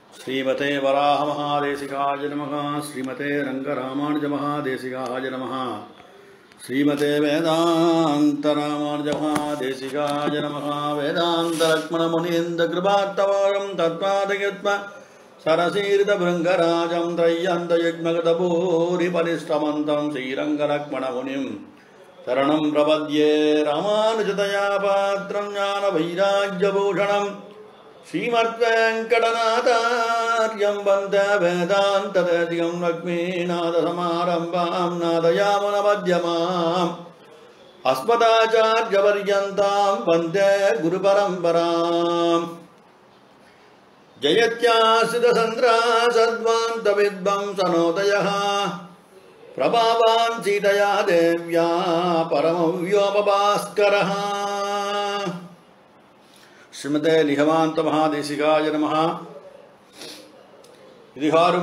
श्रीमते वराहमहादेशिकाय नमः श्रीमते रङ्गरामानुजमहादेशिकाय नमः श्रीमते वेदान्तरामानुजमहादेशिकाय नमः वेदान्तलक्ष्मणमुनीन्द्रकृपात्तवारं तत्त्वादयत्म सरसीरितभृङ्गराजं त्रय्यन्तयुग्मगतभूरिपरिष्टमन्तं श्रीरङ्गलक्ष्मणमुनिं शरणं प्रपद्ये रामानुजतया पात्रं ज्ञानवैराग्यभूषणम् श्रीमद्वेङ्कटनाथार्यं वन्दे वेदान्तदेशिकं लक्ष्मीनाथसमारम्भां नादयामनमध्यमाम् अस्मदाचार्यपर्यन्तां वन्दे गुरुपरम्पराम् जयत्याश्रितसन्द्रा सद्वान्तविद्वं सनोदयः प्रभावान् सीतया देव्या परमव्योमभास्करः ஸ்ரீமதே நிகமாந்த மகாதேசிகாய நம இதுகாரும்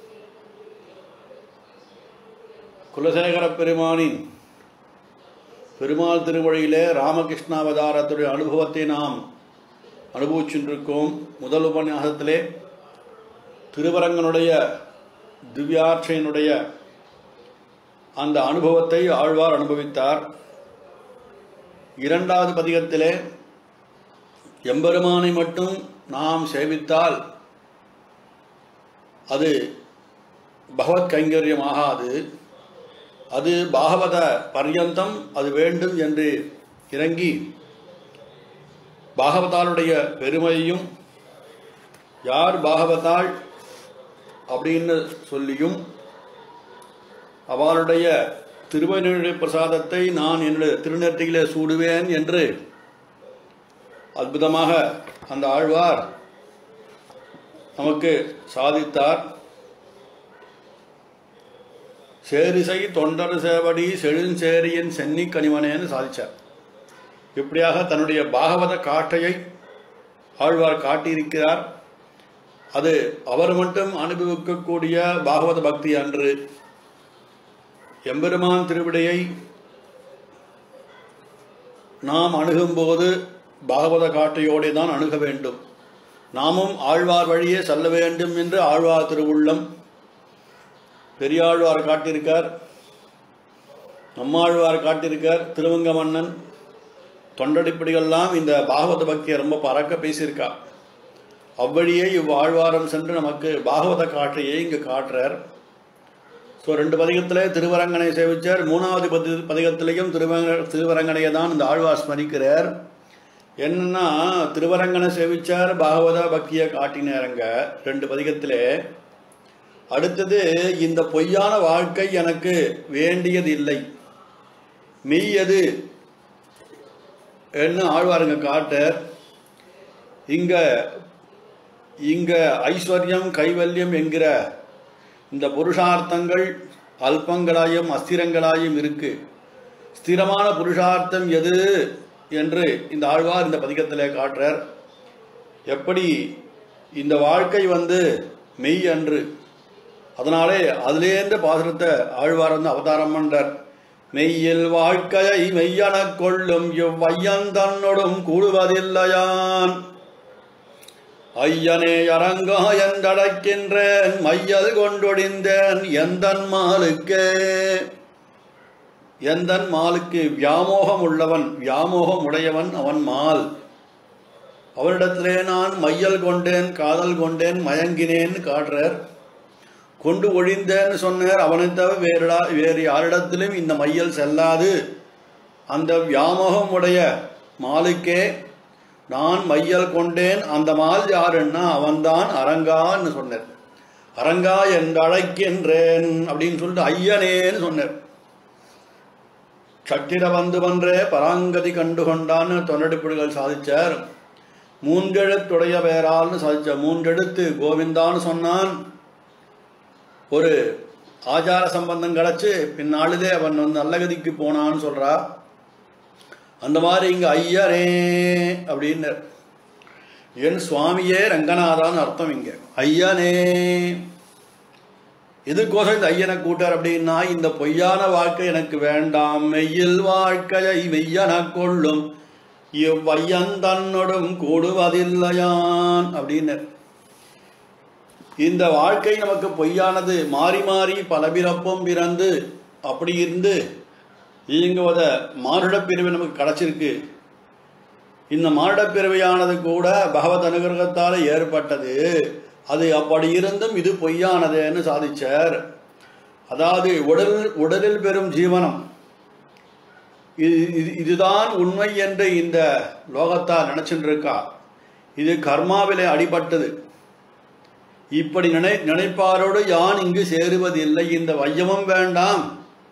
குலசேகர பெருமானின் பெருமாள் திருவழியிலே ராமகிருஷ்ணாவதாரத்துடைய அனுபவத்தை நாம் அனுபவிச்சுருக்கோம் முதல் உபன்யாசத்திலே திருவரங்கனுடைய திவ்யாட்சையினுடைய அந்த அனுபவத்தை ஆழ்வார் அனுபவித்தார் இரண்டாவது பதிகத்திலே எம்பெருமானை மட்டும் நாம் சேவித்தால் அது பகவத் கைங்கரியமாகாது அது பாகவத பர்யந்தம் அது வேண்டும் என்று இறங்கி பாகவதாளுடைய பெருமையையும் யார் பாகவதாள் அப்படின்னு சொல்லியும் அவளுடைய திருவனுடைய பிரசாதத்தை நான் என்னுடைய திருநெற்றியிலே சூடுவேன் என்று அற்புதமாக அந்த ஆழ்வார் நமக்கு சாதித்தார் சேரிசை தொண்டர் சேவடி செழுஞ்சேரியின் சென்னி கனிவனேன்னு சாதிச்சார் இப்படியாக தன்னுடைய பாகவத காட்டையை ஆழ்வார் காட்டியிருக்கிறார் அது அவர் மட்டும் அனுபவிக்கக்கூடிய பாகவத பக்தி அன்று எம்பெருமான் திருவிடையை நாம் அணுகும்போது பாகவத காட்டையோடு தான் அணுக வேண்டும் நாமும் ஆழ்வார் வழியே செல்ல வேண்டும் என்று ஆழ்வார் திருவுள்ளம் பெரியாழ்வார் காட்டியிருக்கார் நம்மாழ்வார் காட்டியிருக்கார் திருவங்க மன்னன் தொண்டடிப்படிகள்லாம் இந்த பாகவத பக்தியை ரொம்ப பறக்க பேசியிருக்கா அவ்வழியே இவ்வாழ்வாரம் சென்று நமக்கு பாகவத காட்டையை இங்கு காட்டுறார் ஸோ ரெண்டு பதிகத்திலே திருவரங்கனை சேவிச்சார் மூணாவது பதி பதிகத்திலையும் திருவங்க திருவரங்கனையை தான் இந்த ஆழ்வார் ஸ்மரிக்கிறார் என்னன்னா திருவரங்கனை சேவிச்சார் பாகவத பக்தியை காட்டினாருங்க ரெண்டு பதிகத்திலே அடுத்தது இந்த பொய்யான வாழ்க்கை எனக்கு வேண்டியது இல்லை மெய்யது என்ன ஆழ்வாருங்க காட்ட இங்க இங்க ஐஸ்வர்யம் கைவல்யம் என்கிற இந்த புருஷார்த்தங்கள் அல்பங்களாயும் அஸ்திரங்களாயும் இருக்கு ஸ்திரமான புருஷார்த்தம் எது என்று இந்த ஆழ்வார் இந்த பதிகத்தில் காட்டுறார் எப்படி இந்த வாழ்க்கை வந்து மெய் அன்று அதனாலே அதிலேந்த பாசுரத்தை ஆழ்வார் வந்து அவதாரம் பண்றார் மெய்யில் வாழ்க்கையை மெய்யன கொள்ளும் இவ்வையன் தன்னோடும் கூடுவதில்லையான் ஐயனே அரங்கா என்றடைக்கின்றேன் மையல் கொண்டொடிந்தேன் எந்தன் மாலுக்கே எந்தன் மாலுக்கு வியாமோகம் உள்ளவன் வியாமோகம் உடையவன் அவன் மால் அவனிடத்திலே நான் மையல் கொண்டேன் காதல் கொண்டேன் மயங்கினேன் காட்டுறார் கொண்டு ஒழிந்தேன்னு சொன்னார் அவனை தவிர வேறுடா வேறு யாரிடத்திலும் இந்த மையல் செல்லாது அந்த வியாமோகம் உடைய மாலுக்கே நான் மையல் கொண்டேன் அந்த மால் யாருன்னா அவன்தான் அரங்கான்னு சொன்னார் அரங்கா என்று அழைக்கின்றேன் அப்படின்னு சொல்லிட்டு ஐயனேன்னு சொன்னார் சட்டிர வந்து பன்றே பராங்கதி கண்டு கொண்டான்னு தொண்டடிப்புடிகள் சாதிச்சார் மூன்றெழுத்துடைய பெயரால்னு சாதிச்சார் மூன்றெழுத்து கோவிந்தான்னு சொன்னான் ஒரு ஆச்சார சம்பந்தம் கிடச்சி பின்னாளிலே அவன் வந்து நல்லகதிக்கு போனான்னு சொல்றா அந்த மாதிரி இங்க ஐயரே அப்படின்னு என் சுவாமியே ரங்கநாதான்னு அர்த்தம் இங்க ஐயனே எதுக்கோசம் இந்த ஐயனை கூட்டார் அப்படின்னா இந்த பொய்யான வாழ்க்கை எனக்கு வேண்டாம் மெய்யில் வாழ்க்கையை மெய்யன கொள்ளும் இவ்வையன் தன்னோடும் கூடுவதில்லையான் அப்படின்னு இந்த வாழ்க்கை நமக்கு பொய்யானது மாறி மாறி பல பிறப்பும் பிறந்து அப்படி இருந்து இயங்குவத மானுடப் பிரிவு நமக்கு கிடைச்சிருக்கு இந்த மானுடப் பிறவியானது கூட பகவத் அனுகிரகத்தால் ஏற்பட்டது அது அப்படி இருந்தும் இது பொய்யானதுன்னு சாதிச்சார் அதாவது உடல் உடலில் பெறும் ஜீவனம் இது இது- இதுதான் உண்மை என்று இந்த லோகத்தால் நினைச்சுட்டு இருக்கா இது கர்மாவிலே அடிபட்டது இப்படி நினை நினைப்பாரோடு யான் இங்கு சேருவதில்லை இந்த வையமும் வேண்டாம்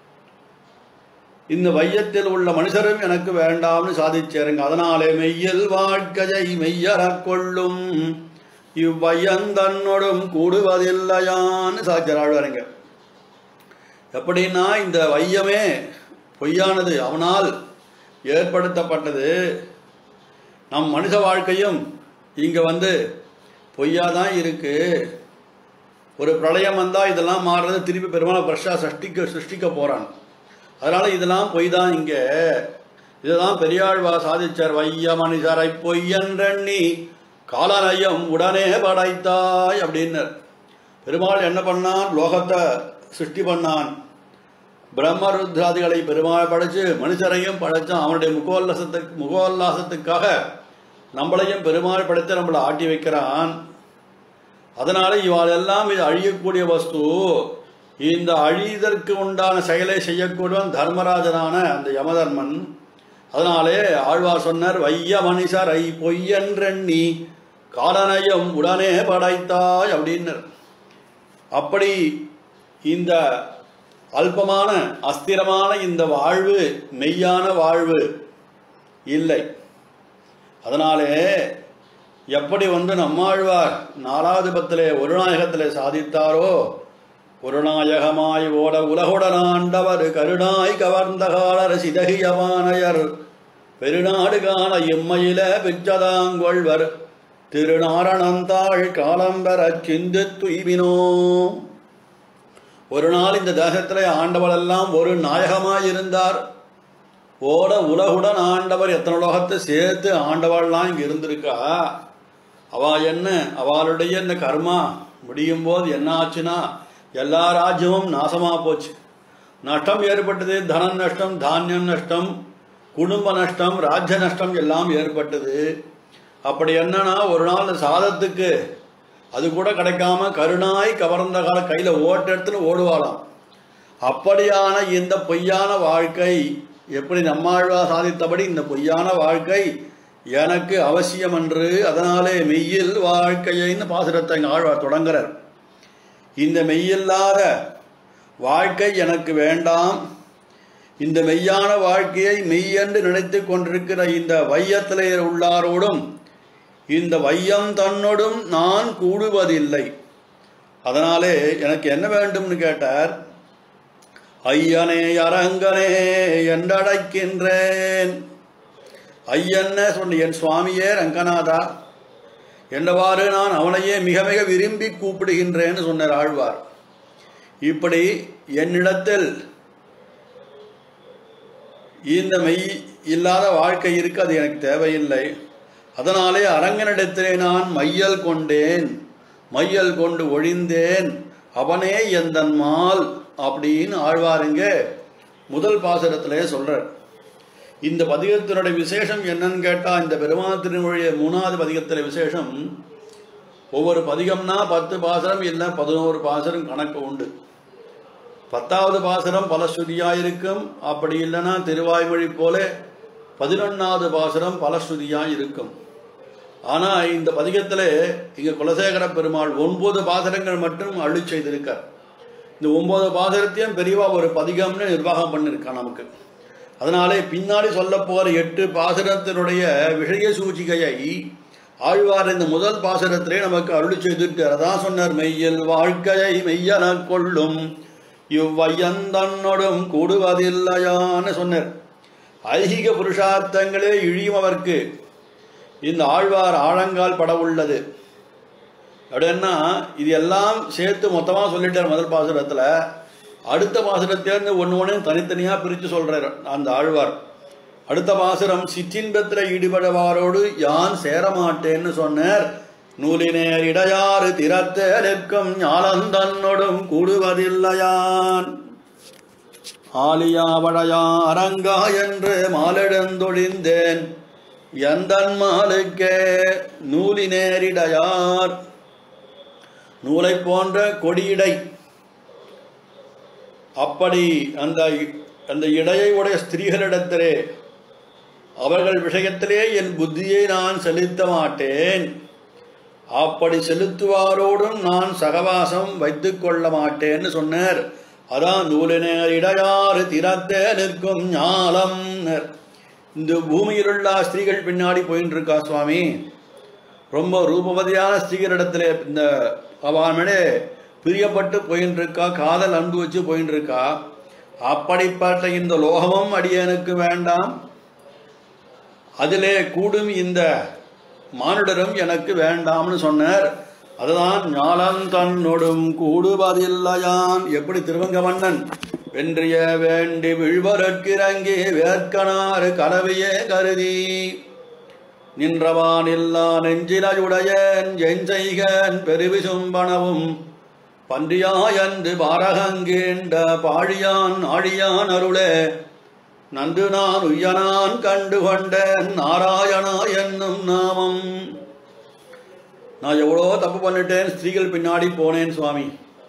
இந்த வையத்தில் உள்ள மனுஷரும் எனக்கு வேண்டாம்னு சாதிச்சாருங்க அதனாலே மெய்யல் வாழ்க்கையை மெய்யறக் கொள்ளும் இவ்வையந்தன்னோடும் கூடுவதில்லையான்னு சாதிச்சாருங்க எப்படின்னா இந்த வையமே பொய்யானது அவனால் ஏற்படுத்தப்பட்டது நம் மனித வாழ்க்கையும் இங்க வந்து பொய்யா தான் இருக்கு ஒரு பிரளயம் வந்தா இதெல்லாம் மாறுறது திருப்பி பெருமாள் பிரஷா சஷ்டிக்க சிருஷ்டிக்க போறான் அதனால இதெல்லாம் பொய் தான் இங்க இதுதான் பெரியாழ்வா சாதிச்சார் வைய மனிதரை பொய்யன்றண்ணி காலநயம் உடனே படைத்தாய் அப்படின்னர் பெருமாள் என்ன பண்ணான் லோகத்தை சிருஷ்டி பண்ணான் பிரம்மருத்ராதிகளை பெருமாள் படைச்சு மனுஷரையும் படைச்சான் அவனுடைய முகோல்லாசத்துக்கு முகோல்லாசத்துக்காக நம்மளையும் பெருமாள் படைத்து நம்மளை ஆட்டி வைக்கிறான் அதனால இவாள் எல்லாம் இது அழியக்கூடிய வஸ்து இந்த அழிதற்கு உண்டான செயலை செய்யக்கூடியவன் தர்மராஜனான அந்த யமதர்மன் அதனாலே ஆழ்வார் சொன்னார் வைய மனுஷரை பொய்யன்றெண்ணி காலனையும் உடனே படைத்தாய் அப்படின்னர் அப்படி இந்த அல்பமான அஸ்திரமான இந்த வாழ்வு மெய்யான வாழ்வு இல்லை அதனாலே எப்படி வந்து நம்மாழ்வார் நாலாவது பத்திலே ஒரு நாயகத்திலே சாதித்தாரோ ஒரு நாயகமாய் ஓட உலகுடனாண்டவர் கருணாய் கவர்ந்த காலர் சிதகியவானையர் பெருநாடு காண இம்மையில பிச்சதாங்கொள்வர் திருநாரணந்தாள் காலம்பெறச் சிந்து துய்வினோ ஒரு நாள் இந்த தேசத்திலே ஆண்டவரெல்லாம் ஒரு நாயகமாய் இருந்தார் ஓட உலகுடன் ஆண்டவர் எத்தனை உலகத்தை சேர்த்து ஆண்டவள்லாம் இங்க இருந்திருக்கா அவ என்ன அவளுடைய இந்த கர்மா முடியும் போது என்ன ஆச்சுன்னா எல்லா ராஜ்யமும் நாசமா போச்சு நஷ்டம் ஏற்பட்டது தன நஷ்டம் தானியம் நஷ்டம் குடும்ப நஷ்டம் ராஜ்ய நஷ்டம் எல்லாம் ஏற்பட்டது அப்படி என்னன்னா ஒரு நாள் இந்த சாதத்துக்கு அது கூட கிடைக்காம கருணாய் கவர்ந்த கால கையில ஓட்டு எடுத்துன்னு ஓடுவாளாம் அப்படியான இந்த பொய்யான வாழ்க்கை எப்படி நம்மாழ்வா சாதித்தபடி இந்த பொய்யான வாழ்க்கை எனக்கு அவசியம் என்று அதனாலே மெய்யில் வாழ்க்கையின்னு பாசுரத்தை இங்க ஆழ்வார் தொடங்குறார் இந்த மெய்யில்லாத வாழ்க்கை எனக்கு வேண்டாம் இந்த மெய்யான வாழ்க்கையை மெய்யென்று நினைத்து கொண்டிருக்கிற இந்த வையத்திலே உள்ளாரோடும் இந்த வையம் தன்னோடும் நான் கூடுவதில்லை அதனாலே எனக்கு என்ன வேண்டும்னு கேட்டார் ஐயனே அரங்கனே என்றழைக்கின்றேன் ஐயன்ன சொன்ன என் சுவாமியே ரங்கநாதா என்றவாறு நான் அவனையே மிக மிக விரும்பி கூப்பிடுகின்றேன்னு சொன்னார் ஆழ்வார் இப்படி என்னிடத்தில் இந்த மெய் இல்லாத வாழ்க்கை இருக்கு அது எனக்கு தேவையில்லை அதனாலே அரங்கனிடத்திலே நான் மையல் கொண்டேன் மையல் கொண்டு ஒழிந்தேன் அவனே எந்தன் மால் அப்படின்னு ஆழ்வாருங்க முதல் பாசுரத்திலே சொல்றார் இந்த பதிகத்தினுடைய விசேஷம் என்னன்னு கேட்டா இந்த பெருமாள் திருமொழிய மூணாவது பதிகத்துல விசேஷம் ஒவ்வொரு பதிகம்னா பத்து பாசுரம் இல்லை பதினோரு பாசுரம் கணக்கு உண்டு பத்தாவது பாசுரம் பலஸ்ருதியா இருக்கும் அப்படி இல்லைன்னா திருவாய்மொழி போல பதினொன்னாவது பாசுரம் பலஸ்ருதியா இருக்கும் ஆனா இந்த பதிகத்துல இங்க குலசேகர பெருமாள் ஒன்பது பாசுரங்கள் மட்டும் அருளி செய்திருக்கார் இந்த ஒன்பது பாசுரத்தையும் பெரியவா ஒரு பதிகம்னு நிர்வாகம் பண்ணிருக்கான் நமக்கு அதனாலே பின்னாடி சொல்ல போற எட்டு பாசுரத்தினுடைய விஷய சூச்சிகையை ஆழ்வார் இந்த முதல் பாசுரத்திலே நமக்கு அருளி செய்திருக்கார் அதான் சொன்னார் மெய்யில் வாழ்க்கையை மெய்யன கொள்ளும் இவ்வையந்தன்னோடும் கூடுவதில்லையான்னு சொன்னார் ஐகிக புருஷார்த்தங்களே இழியும் அவர்க்கு இந்த ஆழ்வார் ஆழங்கால் பட உள்ளது அப்படின்னா இது எல்லாம் சேர்த்து மொத்தமாக சொல்லிட்டார் முதல் பாசுரத்தில் அடுத்த பாசுரத்திலிருந்து ஒன்று ஒன்று தனித்தனியாக பிரித்து சொல்கிறார் அந்த ஆழ்வார் அடுத்த பாசுரம் சிற்றின்பத்தில் ஈடுபடுவாரோடு யான் சேரமாட்டேன்னு சொன்னார் நூலினேர் இடையாறு திறத்த நிற்கும் ஞாலந்தன்னொடும் கூடுவதில்லையான் ஆலியாவடையா அரங்கா என்று மாலெழுந்தொழிந்தேன் எந்தன் மாலுக்கே நூலினேரிடையார் நூலை போன்ற கொடியிடை அப்படி அந்த அந்த இடையை உடைய ஸ்திரீகளிடத்திலே அவர்கள் விஷயத்திலே என் புத்தியை நான் செலுத்த மாட்டேன் அப்படி செலுத்துவாரோடும் நான் சகவாசம் வைத்துக் கொள்ள மாட்டேன்னு சொன்னார் அதான் நூலினர் இடையாறு திறத்தே நிற்கும் ஞாலம் இந்த பூமியிலுள்ள ஸ்திரீகள் பின்னாடி போயின்னு இருக்கா சுவாமி ரொம்ப ரூபவதியான ஸ்திரீகளிடத்துல இந்த அவனே பிரியப்பட்டு போயின்னு இருக்கா காதல் அன்பு வச்சு போயின்னு இருக்கா அப்படிப்பட்ட இந்த லோகமும் அடியனுக்கு வேண்டாம் அதிலே கூடும் இந்த மானுடரும் எனக்கு வேண்டாம்னு சொன்னார் அதுதான் ஞாலம் தன்னொடும் கூடுவதில்லையான் எப்படி திருவங்க மன்னன் வென்றிய வேண்டி விழ்வரற்கிறங்கி வேர்க்கனாறு கலவையே கருதி நின்றவான் இல்லா நெஞ்சிலையுடையன் என் செய்கன் பெருவிசும்பனவும் பன்றியாயன்று பாரகங்கேண்ட பாழியான் ஆழியான் அருளே நன்று நான் உய்யனான் கண்டு கொண்டேன் நாராயணா என்னும் நாமம் நான் எவ்வளோ தப்பு பண்ணிட்டேன் ஸ்திரீகள் பின்னாடி போனேன் சுவாமி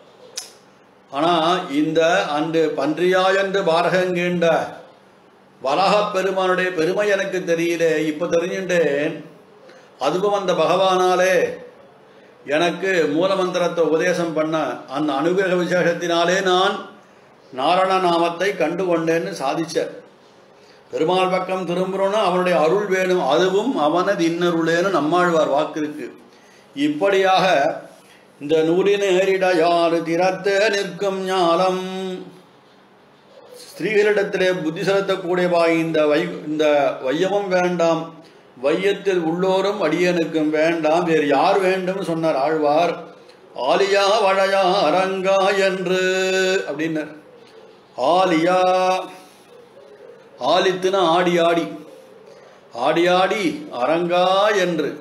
ஆனா இந்த அன்று பன்றியாயன்று பாரகங்கேண்ட வராகப் பெருமானுடைய பெருமை எனக்கு தெரியல இப்ப தெரிஞ்சுட்டேன் அதுவும் அந்த பகவானாலே எனக்கு மூலமந்திரத்தை உபதேசம் பண்ண அந்த அனுகிரக விசேஷத்தினாலே நான் நாரண நாமத்தை கண்டு கொண்டேன்னு சாதிச்சார் பெருமாள் பக்கம் திரும்புறோம்னா அவனுடைய அருள் வேணும் அதுவும் அவனது இன்னருளேன்னு நம்மாழ்வார் வாக்கு இருக்கு இப்படியாக இந்த நூலின் ஏறிடையாறு திறத்த நிற்கும் ஞாலம் ஸ்திரீகளிடத்திலே புத்தி செலுத்தக்கூடியவா இந்த வை இந்த வையமும் வேண்டாம் வையத்தில் உள்ளோரும் அடியனுக்கும் வேண்டாம் வேறு யார் வேண்டும் சொன்னார் ஆழ்வார் ஆலியா வளையா அரங்கா என்று அப்படின்னார் ஆலியா ஆலித்துனா ஆடி ஆடி ஆடி ஆடி அரங்கா என்று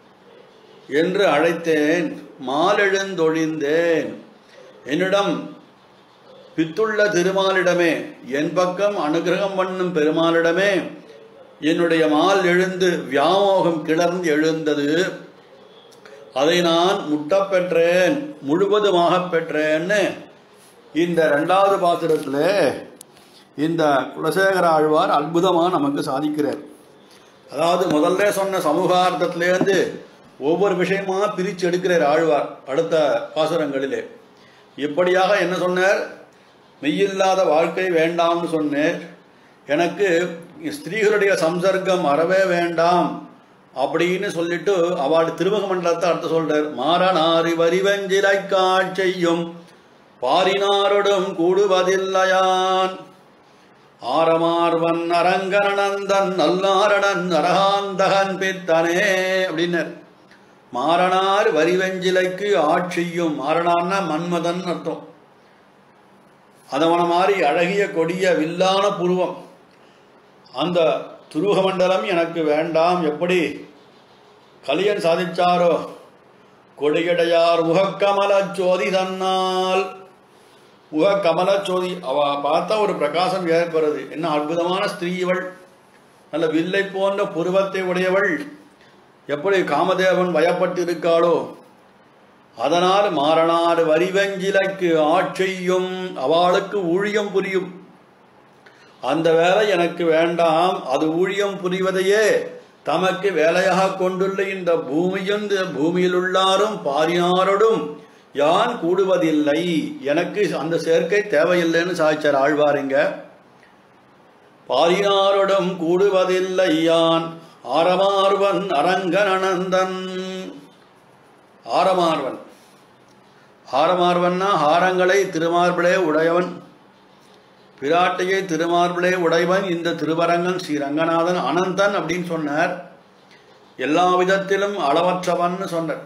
என்று அழைத்தேன் மாலெழுந்தொழிந்தேன் என்னிடம் பித்துள்ள திருமாலிடமே என் பக்கம் அனுகிரகம் பண்ணும் பெருமாளிடமே என்னுடைய மால் எழுந்து வியாமோகம் கிளர்ந்து எழுந்தது அதை நான் முட்டப் பெற்றேன் முழுவதுமாக பெற்றேன்னு இந்த ரெண்டாவது பாத்திரத்தில் இந்த குலசேகர ஆழ்வார் அற்புதமாக நமக்கு சாதிக்கிறார் அதாவது முதல்ல சொன்ன சமூகார்த்தத்திலேருந்து ஒவ்வொரு விஷயமா பிரித்து எடுக்கிறார் ஆழ்வார் அடுத்த பாசுரங்களிலே இப்படியாக என்ன சொன்னார் மெய்யில்லாத வாழ்க்கை வேண்டாம்னு சொன்னேன் எனக்கு ஸ்திரீகளுடைய சம்சர்க்கம் அறவே வேண்டாம் அப்படின்னு சொல்லிட்டு அவள் திருமுக மண்டலத்தை அடுத்து சொல்றார் மாறனாரி வரிவஞ்சிலை காட்செய்யும் பாரினாரோடும் கூடுவதில்லையான் ஆரமார்வன் அரங்கனந்தன் நல்லாரணன் அரகாந்தகன் பித்தனே அப்படின்னர் மாறனார் வரிவெஞ்சிலைக்கு ஆட்சியும் மாறனார்னா மன்மதன் அர்த்தம் அதவன மாதிரி அழகிய கொடிய வில்லான புருவம் அந்த துருக மண்டலம் எனக்கு வேண்டாம் எப்படி கலியன் சாதிச்சாரோ கொடியடையார் முகக்கமல சோதி தன்னால் முக கமலச்சோதி அவ பார்த்தா ஒரு பிரகாசம் ஏற்படுறது என்ன அற்புதமான ஸ்திரீ இவள் நல்ல வில்லை போன்ற புருவத்தை உடையவள் எப்படி காமதேவன் பயப்பட்டு இருக்காளோ அதனால் மாறனார் வரிவெஞ்சிலைக்கு ஆட்சியும் அவளுக்கு ஊழியம் புரியும் அந்த வேலை எனக்கு வேண்டாம் அது ஊழியம் புரிவதையே தமக்கு வேலையாக கொண்டுள்ள இந்த பூமியும் இந்த பூமியில் உள்ளாரும் பாரியாரோடும் யான் கூடுவதில்லை எனக்கு அந்த சேர்க்கை தேவையில்லைன்னு சாய்ச்சார் ஆழ்வாருங்க பாரியாரோடும் கூடுவதில்லை யான் ஆரமார்வன் அரங்கனந்தன் ஆரமார்வன் ஆரமார்வன்னா ஹாரங்களை திருமார்பிளே உடையவன் பிராட்டியை திருமார்பிளே உடையவன் இந்த திருவரங்கன் ஸ்ரீ ரங்கநாதன் அனந்தன் அப்படின்னு சொன்னார் எல்லா விதத்திலும் அளவற்றவன் சொன்னார்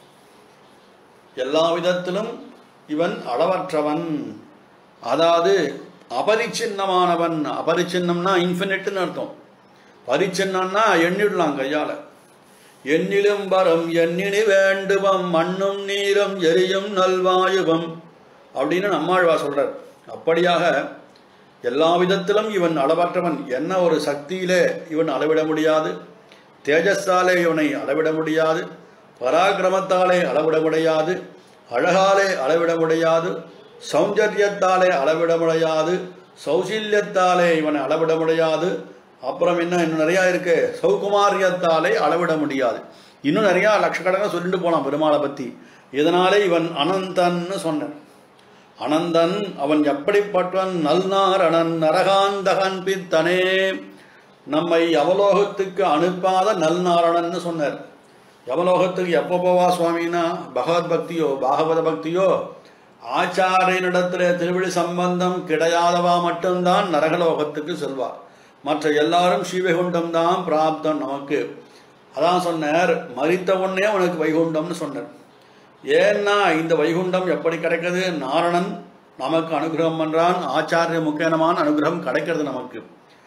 எல்லா விதத்திலும் இவன் அளவற்றவன் அதாவது அபரிச்சின்னமானவன் அபரிச்சின்னம்னா இன்ஃபினிட்னு அர்த்தம் பரிச்சின்னம்னா எண்ணிடலாம் கையால எண்ணிலும் வரம் எண்ணினி வேண்டுவம் மண்ணும் நீரும் எரியும் நல்வாயுவம் அப்படின்னு நம்மாழ்வா சொல்றார் அப்படியாக எல்லா விதத்திலும் இவன் அளவற்றவன் என்ன ஒரு சக்தியிலே இவன் அளவிட முடியாது தேஜஸாலே இவனை அளவிட முடியாது பராக்கிரமத்தாலே அளவிட முடியாது அழகாலே அளவிட முடியாது சௌந்தரியத்தாலே அளவிட முடியாது சௌசில்யத்தாலே இவனை அளவிட முடியாது அப்புறம் என்ன இன்னும் நிறையா இருக்கு சௌகுமாரியத்தாலே அளவிட முடியாது இன்னும் நிறையா லட்சக்கணக்காக சொல்லிட்டு போனான் பெருமாளை பற்றி இதனாலே இவன் அனந்தன்னு சொன்னேன் அனந்தன் அவன் எப்படிப்பட்டவன் நல்நாரணன் நரகாந்தகன் பித்தனே நம்மை யவலோகத்துக்கு அனுப்பாத நல்நாரணன்னு சொன்னார் யவலோகத்துக்கு எப்போ போவா சுவாமின்னா பகவத் பக்தியோ பாகவத பக்தியோ ஆச்சாரியனிடத்துல திருவிழி சம்பந்தம் கிடையாதவா மட்டும்தான் நரகலோகத்துக்கு செல்வா மற்ற எல்லாரும் ஸ்ரீவைகுண்டம் தான் பிராப்தம் நமக்கு அதான் சொன்னார் மறித்த உடனே உனக்கு வைகுண்டம்னு சொன்னார் ஏன்னா இந்த வைகுண்டம் எப்படி கிடைக்கிறது நாரணன் நமக்கு அனுகிரகம் பண்றான் ஆச்சாரிய முக்கியமான அனுகிரகம் கிடைக்கிறது நமக்கு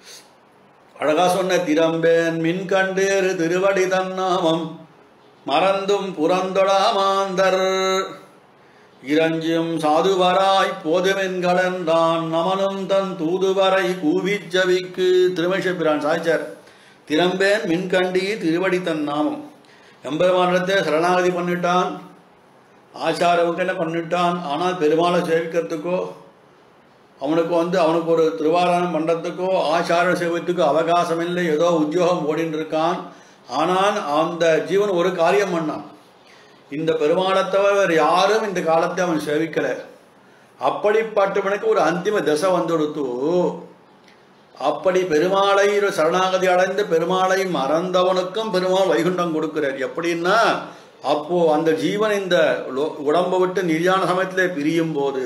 அழகா சொன்ன திறம்பேன் மின் கண்டேறு திருவடி தன்னாமம் மறந்தும் புறந்தொடாமாந்தர் இரஞ்சும் சாதுவராய் போதுமென்கலன்றான் நமனும் தன் தூதுவரை கூவிச் ஜவிக்கு திருமேஷபிரான் சாய்ச்சார் திறம்பேன் மின்கண்டி திருவடி தன் நாமம் எம்பெருமானிடத்தை சரணாகதி பண்ணிட்டான் ஆச்சாரவுக்கு என்ன பண்ணிட்டான் ஆனால் பெருமாளை சேவிக்கிறதுக்கோ அவனுக்கு வந்து அவனுக்கு ஒரு திருவாரணம் பண்ணுறதுக்கோ ஆச்சார சேவத்துக்கோ அவகாசம் இல்லை ஏதோ உத்தியோகம் ஓடின்னு இருக்கான் ஆனால் அந்த ஜீவன் ஒரு காரியம் பண்ணான் இந்த பெருமாளை தவிர வேறு யாரும் இந்த காலத்தை அவன் சேவிக்கலை அப்படிப்பட்டவனுக்கு ஒரு அந்திம தசை வந்துடுத்து அப்படி பெருமாளை சரணாகதி அடைந்து பெருமாளை மறந்தவனுக்கும் பெருமாள் வைகுண்டம் கொடுக்கிறார் எப்படின்னா அப்போ அந்த ஜீவன் இந்த லோ- உடம்பை விட்டு நிர்யாண சமயத்திலே பிரியும் போது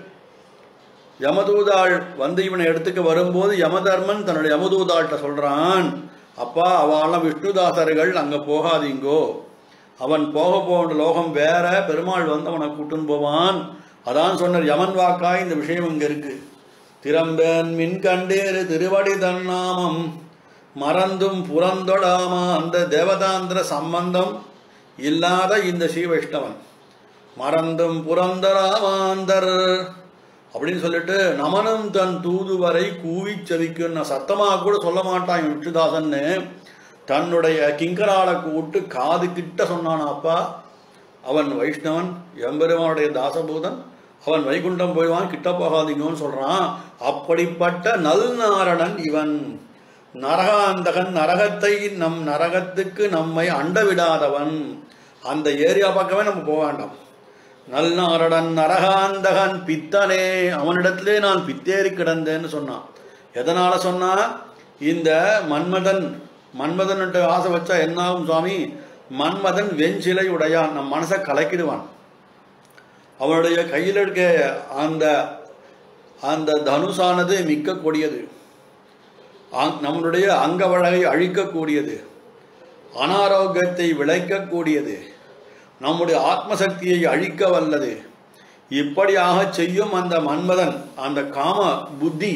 யமதூதாள் வந்து இவனை எடுத்துக்க வரும்போது யமதர்மன் தன்னுடைய யமதூதாள்கிட்ட சொல்றான் அப்பா அவெல்லாம் விஷ்ணுதாசர்கள் அங்க போகாதீங்கோ அவன் போக போகிற லோகம் வேற பெருமாள் வந்து அவனை கூட்டுன்னு போவான் அதான் சொன்னார் யமன் வாக்காய் இந்த விஷயம் இங்க இருக்கு திறம்பேன் மின் கண்டேறு திருவடி தன்னாமம் மறந்தும் புறந்தொடாமா அந்த தேவதாந்திர சம்பந்தம் இல்லாத இந்த ஸ்ரீ வைஷ்ணவன் மறந்தும் புறந்தராமாந்தர் அப்படின்னு சொல்லிட்டு நமனும் தன் தூதுவரை கூவி செவிக்கும் நான் சத்தமாக கூட சொல்ல மாட்டான் இவன் விஷ்ணுதாசன்னு தன்னுடைய கிங்கராளை கூட்டு காது கிட்ட சொன்னான் அப்பா அவன் வைஷ்ணவன் எம்பெருமானுடைய தாசபூதன் அவன் வைகுண்டம் போய்வான் கிட்ட போகாதீங்கன்னு சொல்றான் அப்படிப்பட்ட நல்நாரணன் இவன் நரகாந்தகன் நரகத்தை நம் நரகத்துக்கு நம்மை அண்ட விடாதவன் அந்த ஏரியா பக்கமே நம்ம போக வேண்டாம் நல்நாரணன் நரகாந்தகன் பித்தனே அவனிடத்திலே நான் பித்தேறி கிடந்தேன்னு சொன்னான் எதனால சொன்னா இந்த மன்மதன் மன்மதன் ஆசை வச்சா என்ன ஆகும் சுவாமி மன்மதன் வெஞ்சிலை உடையான் நம் மனசை கலக்கிடுவான் அவனுடைய கையில் இருக்க அந்த அந்த தனுசானது மிக்க கொடியது அங்- நம்மளுடைய அங்கவழகை அழிக்கக்கூடியது அனாரோக்கியத்தை விளைக்கக்கூடியது நம்முடைய ஆத்மசக்தியை அழிக்க வல்லது இப்படியாக செய்யும் அந்த மன்மதன் அந்த காம புத்தி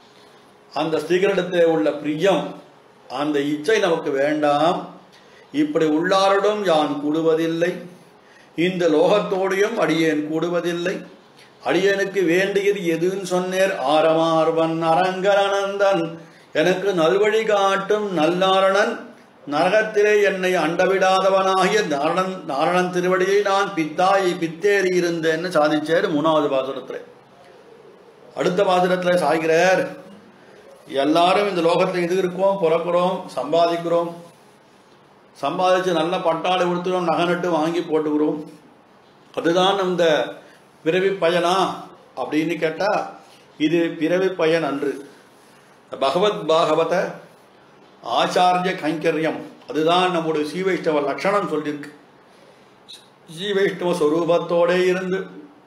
அந்த ஸ்திரீகளிடத்தில் உள்ள பிரியம் அந்த இச்சை நமக்கு வேண்டாம் இப்படி உள்ளாரிடம் யான் கூடுவதில்லை இந்த லோகத்தோடையும் அடியேன் கூடுவதில்லை அடியேனுக்கு வேண்டியது எதுன்னு சொன்னேர் ஆரமார்வன் அரங்கரனந்தன் எனக்கு நல்வழி காட்டும் நல்லாரணன் நரகத்திலே என்னை அண்டவிடாதவனாகிய நாரணன் நாரணன் திருவடியை நான் பித்தாய் பித்தேறி இருந்தேன்னு சாதிச்சார் மூணாவது பாசுரத்தில் அடுத்த பாசுரத்தில் சாய்கிறார் எல்லாரும் இந்த லோகத்தில் இது இருக்கோம் பிறக்கிறோம் சம்பாதிக்கிறோம் சம்பாதிச்சு நல்ல பட்டாளை கொடுத்துக்கிறோம் நகை நட்டு வாங்கி போட்டுக்கிறோம் அதுதான் இந்த பிறவி பயனா அப்படின்னு கேட்டா இது பிறவி பயன் அன்று பகவத் பாகவத ஆச்சாரிய கைங்கரியம் அதுதான் நம்முடைய ஸ்ரீவைஷ்ணவ லட்சணம் சொல்லியிருக்கு ஸ்ரீவைஷ்ணவ ஸ்வரூபத்தோட இருந்து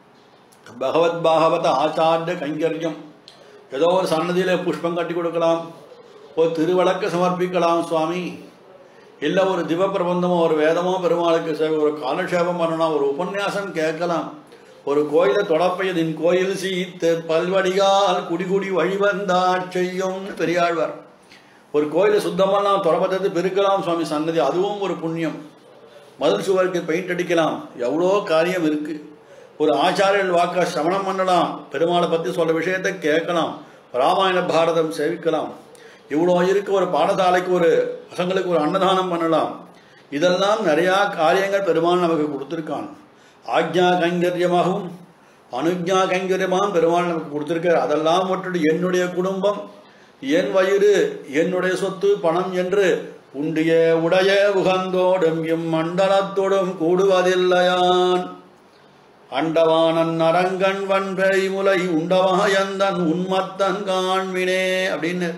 பகவத் பாகவத ஆச்சாரிய கைங்கரியம் ஏதோ ஒரு சன்னதியில் புஷ்பம் கட்டி கொடுக்கலாம் ஒரு திருவிளக்கு சமர்ப்பிக்கலாம் சுவாமி இல்லை ஒரு திவ பிரபந்தமோ ஒரு வேதமோ பெருமாளுக்கு சேவை ஒரு காலக்ஷேபம் பண்ணலாம் ஒரு உபன்யாசம் கேட்கலாம் ஒரு கோயிலை தொடப்பையதின் கோயில் சீத்து பல்வடிகால் குடிகுடி வழிவந்தாட் செய்யும் பெரியாழ்வார் ஒரு கோயிலை சுத்தம் பண்ணலாம் தொடப்பத்தை பெருக்கலாம் சுவாமி சன்னதி அதுவும் ஒரு புண்ணியம் மதில் சுவருக்கு பெயிண்ட் அடிக்கலாம் எவ்வளோ காரியம் இருக்கு ஒரு ஆச்சாரியர்கள் வாக்க சமணம் பண்ணலாம் பெருமாளை பற்றி சொல்ற விஷயத்தை கேட்கலாம் ராமாயண பாரதம் சேவிக்கலாம் இவ்வளோ இருக்கு ஒரு பாடசாலைக்கு ஒரு பசங்களுக்கு ஒரு அன்னதானம் பண்ணலாம் இதெல்லாம் நிறையா காரியங்கள் பெருமாள் நமக்கு கொடுத்துருக்கான் ஆக்ஞா கைங்கரியமாகவும் அனுஜா கைங்கரியமாகவும் பெருமாள் நமக்கு கொடுத்துருக்கார் அதெல்லாம் மட்டும் என்னுடைய குடும்பம் என் வயிறு என்னுடைய சொத்து பணம் என்று உண்டிய உடைய உகந்தோடும் இம்மண்டலத்தோடும் கூடுவதில்லையான் அண்டவானன் அரங்கன் வன்பை முலை உண்டவாயந்தன் உன்மத்தன் காண்மினே அப்படின்னு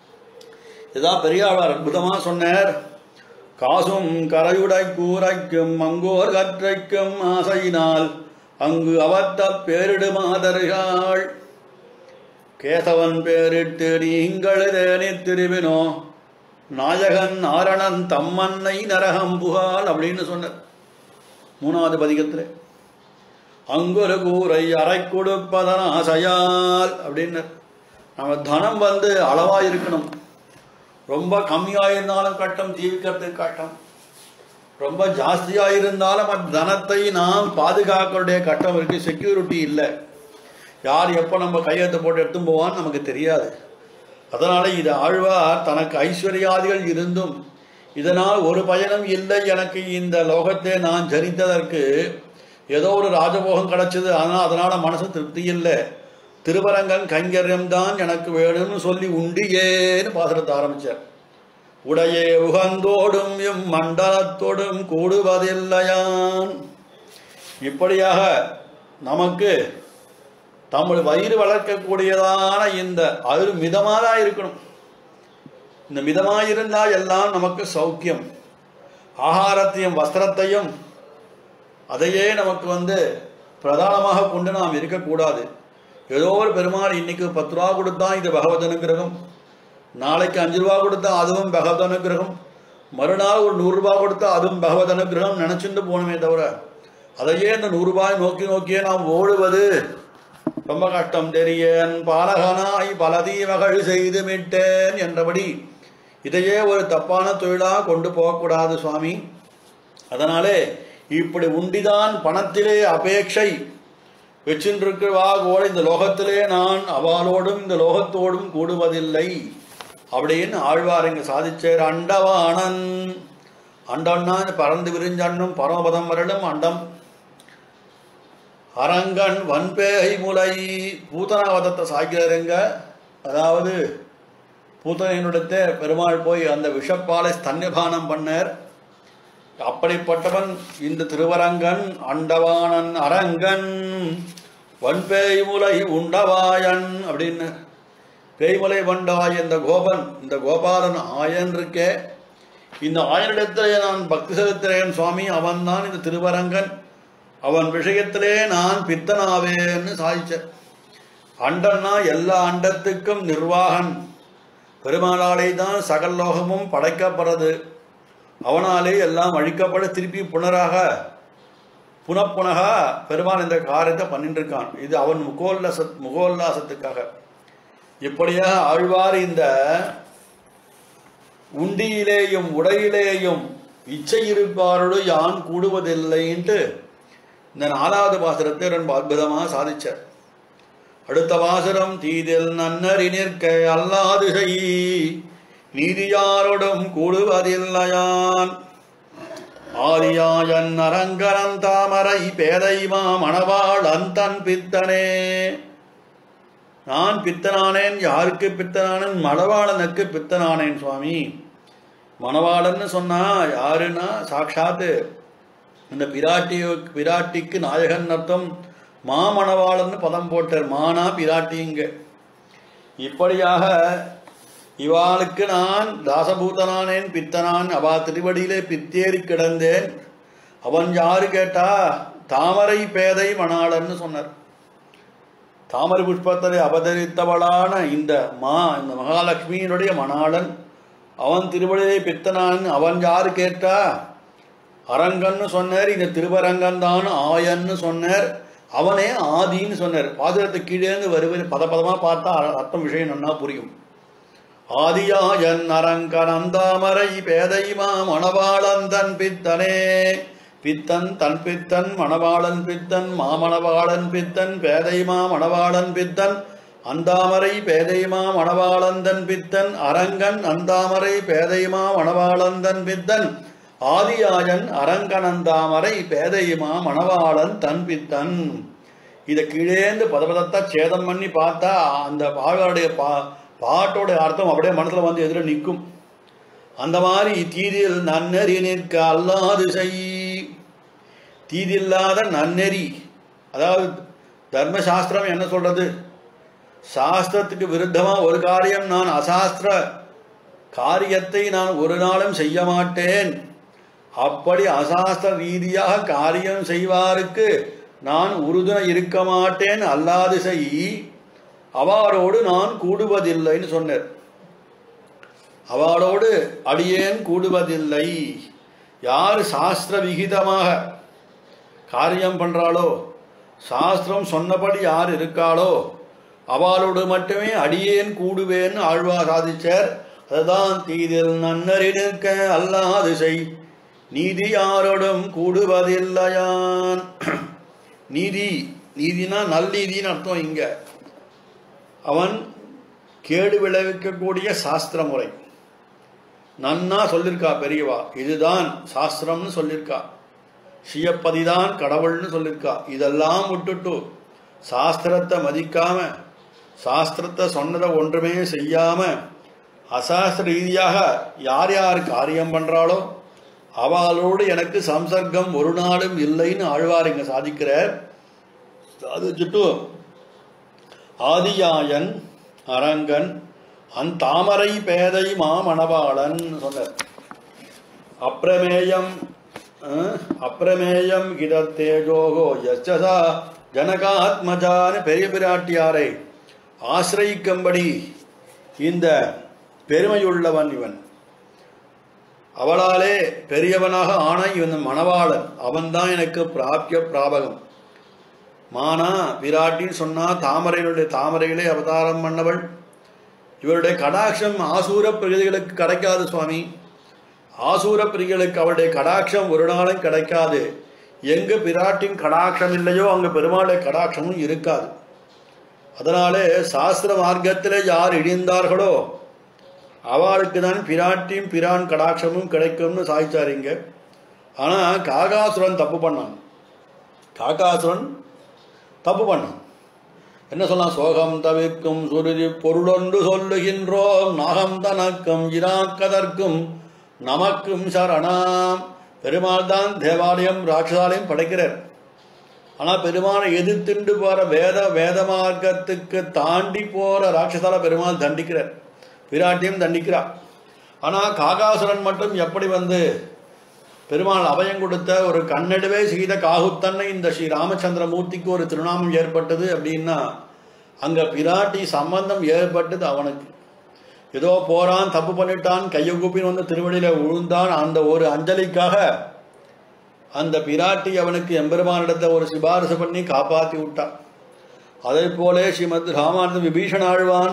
இதான் பெரியாழ்வார் அற்புதமா சொன்னார் காசும் கரையுடை கூரைக்கும் மங்கோர் கற்றைக்கும் ஆசையினால் அங்கு அவத்த பேரிடு மாதர்கள் கேசவன் பேரிட்டு நீங்கள் தேனி திருவினோ நாயகன் நாரணன் தம்மன்னை நரகம் புகால் அப்படின்னு சொன்னார் மூணாவது பதிகத்தில் அங்கொரு கூரை அறை கொடுப்பதன் ஆசையால் அப்படின்னு நம்ம தனம் வந்து அளவா இருக்கணும் ரொம்ப கம்மியா இருந்தாலும் கட்டம் ஜீவிக்கிறதுக்கு கட்டம் ரொம்ப ஜாஸ்தியா இருந்தாலும் அந்த தனத்தை நாம் பாதுகாக்கக்கூடிய கட்டம் இருக்கு செக்யூரிட்டி இல்லை யார் எப்போ நம்ம கையெழுத்து போட்டு எடுத்து போவான்னு நமக்கு தெரியாது அதனால இது ஆழ்வார் தனக்கு ஐஸ்வர்யாதிகள் இருந்தும் இதனால் ஒரு பயனும் இல்லை எனக்கு இந்த லோகத்தை நான் ஜனித்ததற்கு ஏதோ ஒரு ராஜபோகம் கிடைச்சது ஆனால் அதனால மனசு திருப்தி இல்லை திருவரங்கன் கைங்கரியம் தான் எனக்கு வேணும்னு சொல்லி உண்டியேன்னு பாசுரத்தை ஆரம்பிச்சார் உடையே உகந்தோடும் எம் மண்டலத்தோடும் கூடுவதில்லையான் இப்படியாக நமக்கு தமிழ் வயிறு வளர்க்கக்கூடியதான இந்த அது மிதமாக தான் இருக்கணும் இந்த மிதமாக இருந்தால் எல்லாம் நமக்கு சௌக்கியம் ஆகாரத்தையும் வஸ்திரத்தையும் அதையே நமக்கு வந்து பிரதானமாக கொண்டு நாம் இருக்கக்கூடாது ஏதோ ஒரு பெருமாள் இன்னைக்கு பத்து ரூபா கொடுத்தா இது பகவத் அனுகிரகம் நாளைக்கு அஞ்சு ரூபா கொடுத்தா அதுவும் பகவத் அனுகிரகம் மறுநாள் ஒரு நூறுரூபா கொடுத்தா அதுவும் பகவத் அனுகிரகம் நினச்சிட்டு போகணுமே தவிர அதையே இந்த நூறுரூபாய் நோக்கி நோக்கியே நாம் ஓடுவது ரொம்ப கஷ்டம் தெரியன் பாலகனாய் பல தீமகள் செய்து விட்டேன் என்றபடி இதையே ஒரு தப்பான தொழிலாக கொண்டு போகக்கூடாது சுவாமி அதனாலே இப்படி உண்டிதான் பணத்திலே அபேட்சை வச்சின்றிருக்கிறவா கூட இந்த லோகத்திலே நான் அவளோடும் இந்த லோகத்தோடும் கூடுவதில்லை அப்படின்னு ஆழ்வார் இங்க சாதிச்சார் அண்டவானன் அண்டம்னா இந்த பறந்து விரிஞ்சண்ணும் பரமபதம் வரலும் அண்டம் அரங்கன் வன்பேகை முலை பூத்தனாவதத்தை சாய்கிறாருங்க அதாவது பூத்தனையினுடத்த பெருமாள் போய் அந்த விஷப்பாலை ஸ்தன்யபானம் பண்ணார் அப்படிப்பட்டவன் இந்த திருவரங்கன் அண்டவானன் அரங்கன் வன்பேய் முலை உண்டவாயன் அப்படின்னு பேய்மலை வண்டாய் இந்த கோபன் இந்த கோபாலன் ஆயன் இருக்கே இந்த ஆயனிடத்திலே நான் பக்தி செலுத்துகிறேன் சுவாமி அவன்தான் இந்த திருவரங்கன் அவன் விஷயத்திலே நான் பித்தனாவேன்னு சாதிச்ச அண்டன்னா எல்லா அண்டத்துக்கும் நிர்வாகன் பெருமாளாலே தான் சகல் லோகமும் படைக்கப்படுறது அவனாலே எல்லாம் அழிக்கப்பட திருப்பி புனராக புனப்புனகா பெருமான் இந்த காரியத்தை பண்ணிட்டு இருக்கான் இது அவன் முகோல்லாச முகோல்லாசத்துக்காக இப்படியாக ஆழ்வார் இந்த உண்டியிலேயும் உடையிலேயும் இச்சை இருப்பாரோடு யான் கூடுவதில்லைன்ட்டு இந்த நாலாவது பாசுரத்தை ரொம்ப அற்புதமாக சாதிச்சார் அடுத்த பாசுரம் தீதில் நன்னறி நிற்க அல்லாது செய் நீதியாரோடும் கூடுவதில்லையான் ஆதியாயன் அரங்கரன் தாமரை பேதைமா மணவாள் அந்தன் பித்தனே நான் பித்தனானேன் யாருக்கு பித்தனானேன் மணவாளனுக்கு பித்தனானேன் சுவாமி மணவாளன்னு சொன்னா யாருன்னா சாட்சாத்து இந்த பிராட்டி பிராட்டிக்கு நாயகன் அர்த்தம் மாமணவாளன்னு பதம் போட்டார் மானா பிராட்டிங்க இப்படியாக இவாளுக்கு நான் தாசபூதனானேன் பித்தனான் அவா திருவடியிலே பித்தேறி கிடந்தேன் அவன் யாரு கேட்டா தாமரை பேதை மணாளன்னு சொன்னார் தாமரை புஷ்பத்திலே அவதரித்தவளான இந்த மா இந்த மகாலட்சுமியினுடைய மணாளன் அவன் திருவடியிலே பித்தனான் அவன் யாரு கேட்டா அரங்கன்னு சொன்னார் இந்த திருவரங்கன் தான் ஆயன்னு சொன்னார் அவனே ஆதின்னு சொன்னார் பாதுகாத்து கீழேந்து வருவது பத பதமா பார்த்தா அர்த்தம் விஷயம் நன்னா புரியும் ஆதியாயன் அரங்கன் அந்தாமரை பேதைமா மணவாளன் தன் பித்தனே பித்தன் தன் பித்தன் மணவாளன் பித்தன் மாமணவாளன் பித்தன் பேதைமா மணவாளன் பித்தன் அந்தாமரை பேதைமா மணவாளந்தன் பித்தன் அரங்கன் அந்தாமரை பேதைமா மணவாளந்தன் பித்தன் ஆதியாயன் அரங்கன் அந்தாமரை பேதைமா மணவாளன் தன் பித்தன் இதை கீழேந்து பதபதத்தா சேதம் பண்ணி பார்த்தா அந்த பாடலுடைய பா பாட்டோட அர்த்தம் அப்படியே மனசுல வந்து எதிர நிற்கும் அந்த மாதிரி தீதில் நன்னெறி நிற்க அல்லாது செய் தீதில்லாத நன்னெறி அதாவது தர்மசாஸ்திரம் என்ன சொல்றது சாஸ்திரத்துக்கு விருத்தமா ஒரு காரியம் நான் அசாஸ்திர காரியத்தை நான் ஒரு நாளும் செய்ய மாட்டேன் அப்படி அசாஸ்திர ரீதியாக காரியம் செய்வாருக்கு நான் உறுதுணை இருக்க மாட்டேன் அல்லாது செய் அவரோடு நான் கூடுவதில்லைன்னு சொன்னார் அவளோடு அடியேன் கூடுவதில்லை யார் சாஸ்திர விகிதமாக காரியம் பண்றாளோ சாஸ்திரம் சொன்னபடி யார் இருக்காளோ அவளோடு மட்டுமே அடியேன் கூடுவேன்னு ஆழ்வா சாதிச்சார் அதுதான் தீதில் நன்னறி நிற்க அல்லாது செய் நீதி யாரோடும் கூடுவதில்லையான் நீதி நீதினா நல்நீதின்னு அர்த்தம் இங்க அவன் கேடு விளைவிக்கக்கூடிய சாஸ்திர முறை நன்னா சொல்லியிருக்கா பெரியவா இதுதான் சாஸ்திரம்னு சொல்லியிருக்கா சியப்பதிதான் கடவுள்னு சொல்லியிருக்கா இதெல்லாம் விட்டுட்டு சாஸ்திரத்தை மதிக்காம சாஸ்திரத்தை சொன்னதை ஒன்றுமே செய்யாம அசாஸ்திர ரீதியாக யார் யார் காரியம் பண்றாளோ அவளோடு எனக்கு சம்சர்க்கம் ஒரு நாளும் இல்லைன்னு ஆழ்வார் இங்க சாதிக்கிறார் சாதிச்சுட்டு ஆதியாயன் அரங்கன் அந் தாமரை பேதை மாமணவாளன் சொன்னார் அப்பிரமேயம் அஹ், அப்பிரமேயம் கிதத்தேஜோகோ யச்சதா ஜனகாத்மஜான பெரிய பிராட்டியாரை ஆசிரயிக்கும்படி இந்த பெருமையுள்ளவன் இவன் அவளாலே பெரியவனாக ஆன இவன் மணவாளன் அவன்தான் எனக்கு பிராபிய பிராபகம் மானா விராட்டின்னு சொன்னா தாமரையினுடைய தாமரையிலே அவதாரம் பண்ணவள் இவருடைய கடாட்சம் ஆசூர பிரதிகளுக்கு கிடைக்காது சுவாமி ஆசூர பிரிகளுக்கு அவளுடைய கடாட்சம் ஒரு நாளும் கிடைக்காது எங்க பிராட்டின் கடாட்சம் இல்லையோ அங்க பெருமாளுடைய கடாட்சமும் இருக்காது அதனாலே சாஸ்திர மார்க்கத்திலே யார் இடிந்தார்களோ அவளுக்கு தான் பிராட்டியும் பிரான் கடாட்சமும் கிடைக்கும்னு சாய்ச்சாரிங்க ஆனா காகாசுரன் தப்பு பண்ணான் காகாசுரன் தப்பு பண்ணான் என்ன சொல்லலாம் சோகம் தவிர்க்கும் சுருதி பொருளொன்று சொல்லுகின்றோம் நாகம் தனக்கும் இராக்கதற்கும் நமக்கும் சரணாம் பெருமாள் தான் தேவாலயம் ராட்சசாலயம் படைக்கிறார் ஆனா பெருமானை எதிர்த்துண்டு போற வேத வேத மார்க்கத்துக்கு தாண்டி போற ராட்சசால பெருமாள் தண்டிக்கிறார் விராட்டியும் தண்டிக்கிறார் ஆனா காகாசுரன் மட்டும் எப்படி வந்து பெருமாள் அபயம் கொடுத்த ஒரு கண்ணெடுவே செய்த காகுத்தன்னை இந்த ஸ்ரீ ராமச்சந்திர மூர்த்திக்கு ஒரு திருநாமம் ஏற்பட்டது அப்படின்னா அங்க பிராட்டி சம்பந்தம் ஏற்பட்டது அவனுக்கு ஏதோ போறான் தப்பு பண்ணிட்டான் கையை கூப்பின்னு வந்து திருவடியில விழுந்தான் அந்த ஒரு அஞ்சலிக்காக அந்த பிராட்டி அவனுக்கு எம்பெருமானிடத்தை ஒரு சிபாரிசு பண்ணி காப்பாத்தி விட்டான் அதே போலே ஸ்ரீமத் ராமானந்த விபீஷண ஆழ்வான்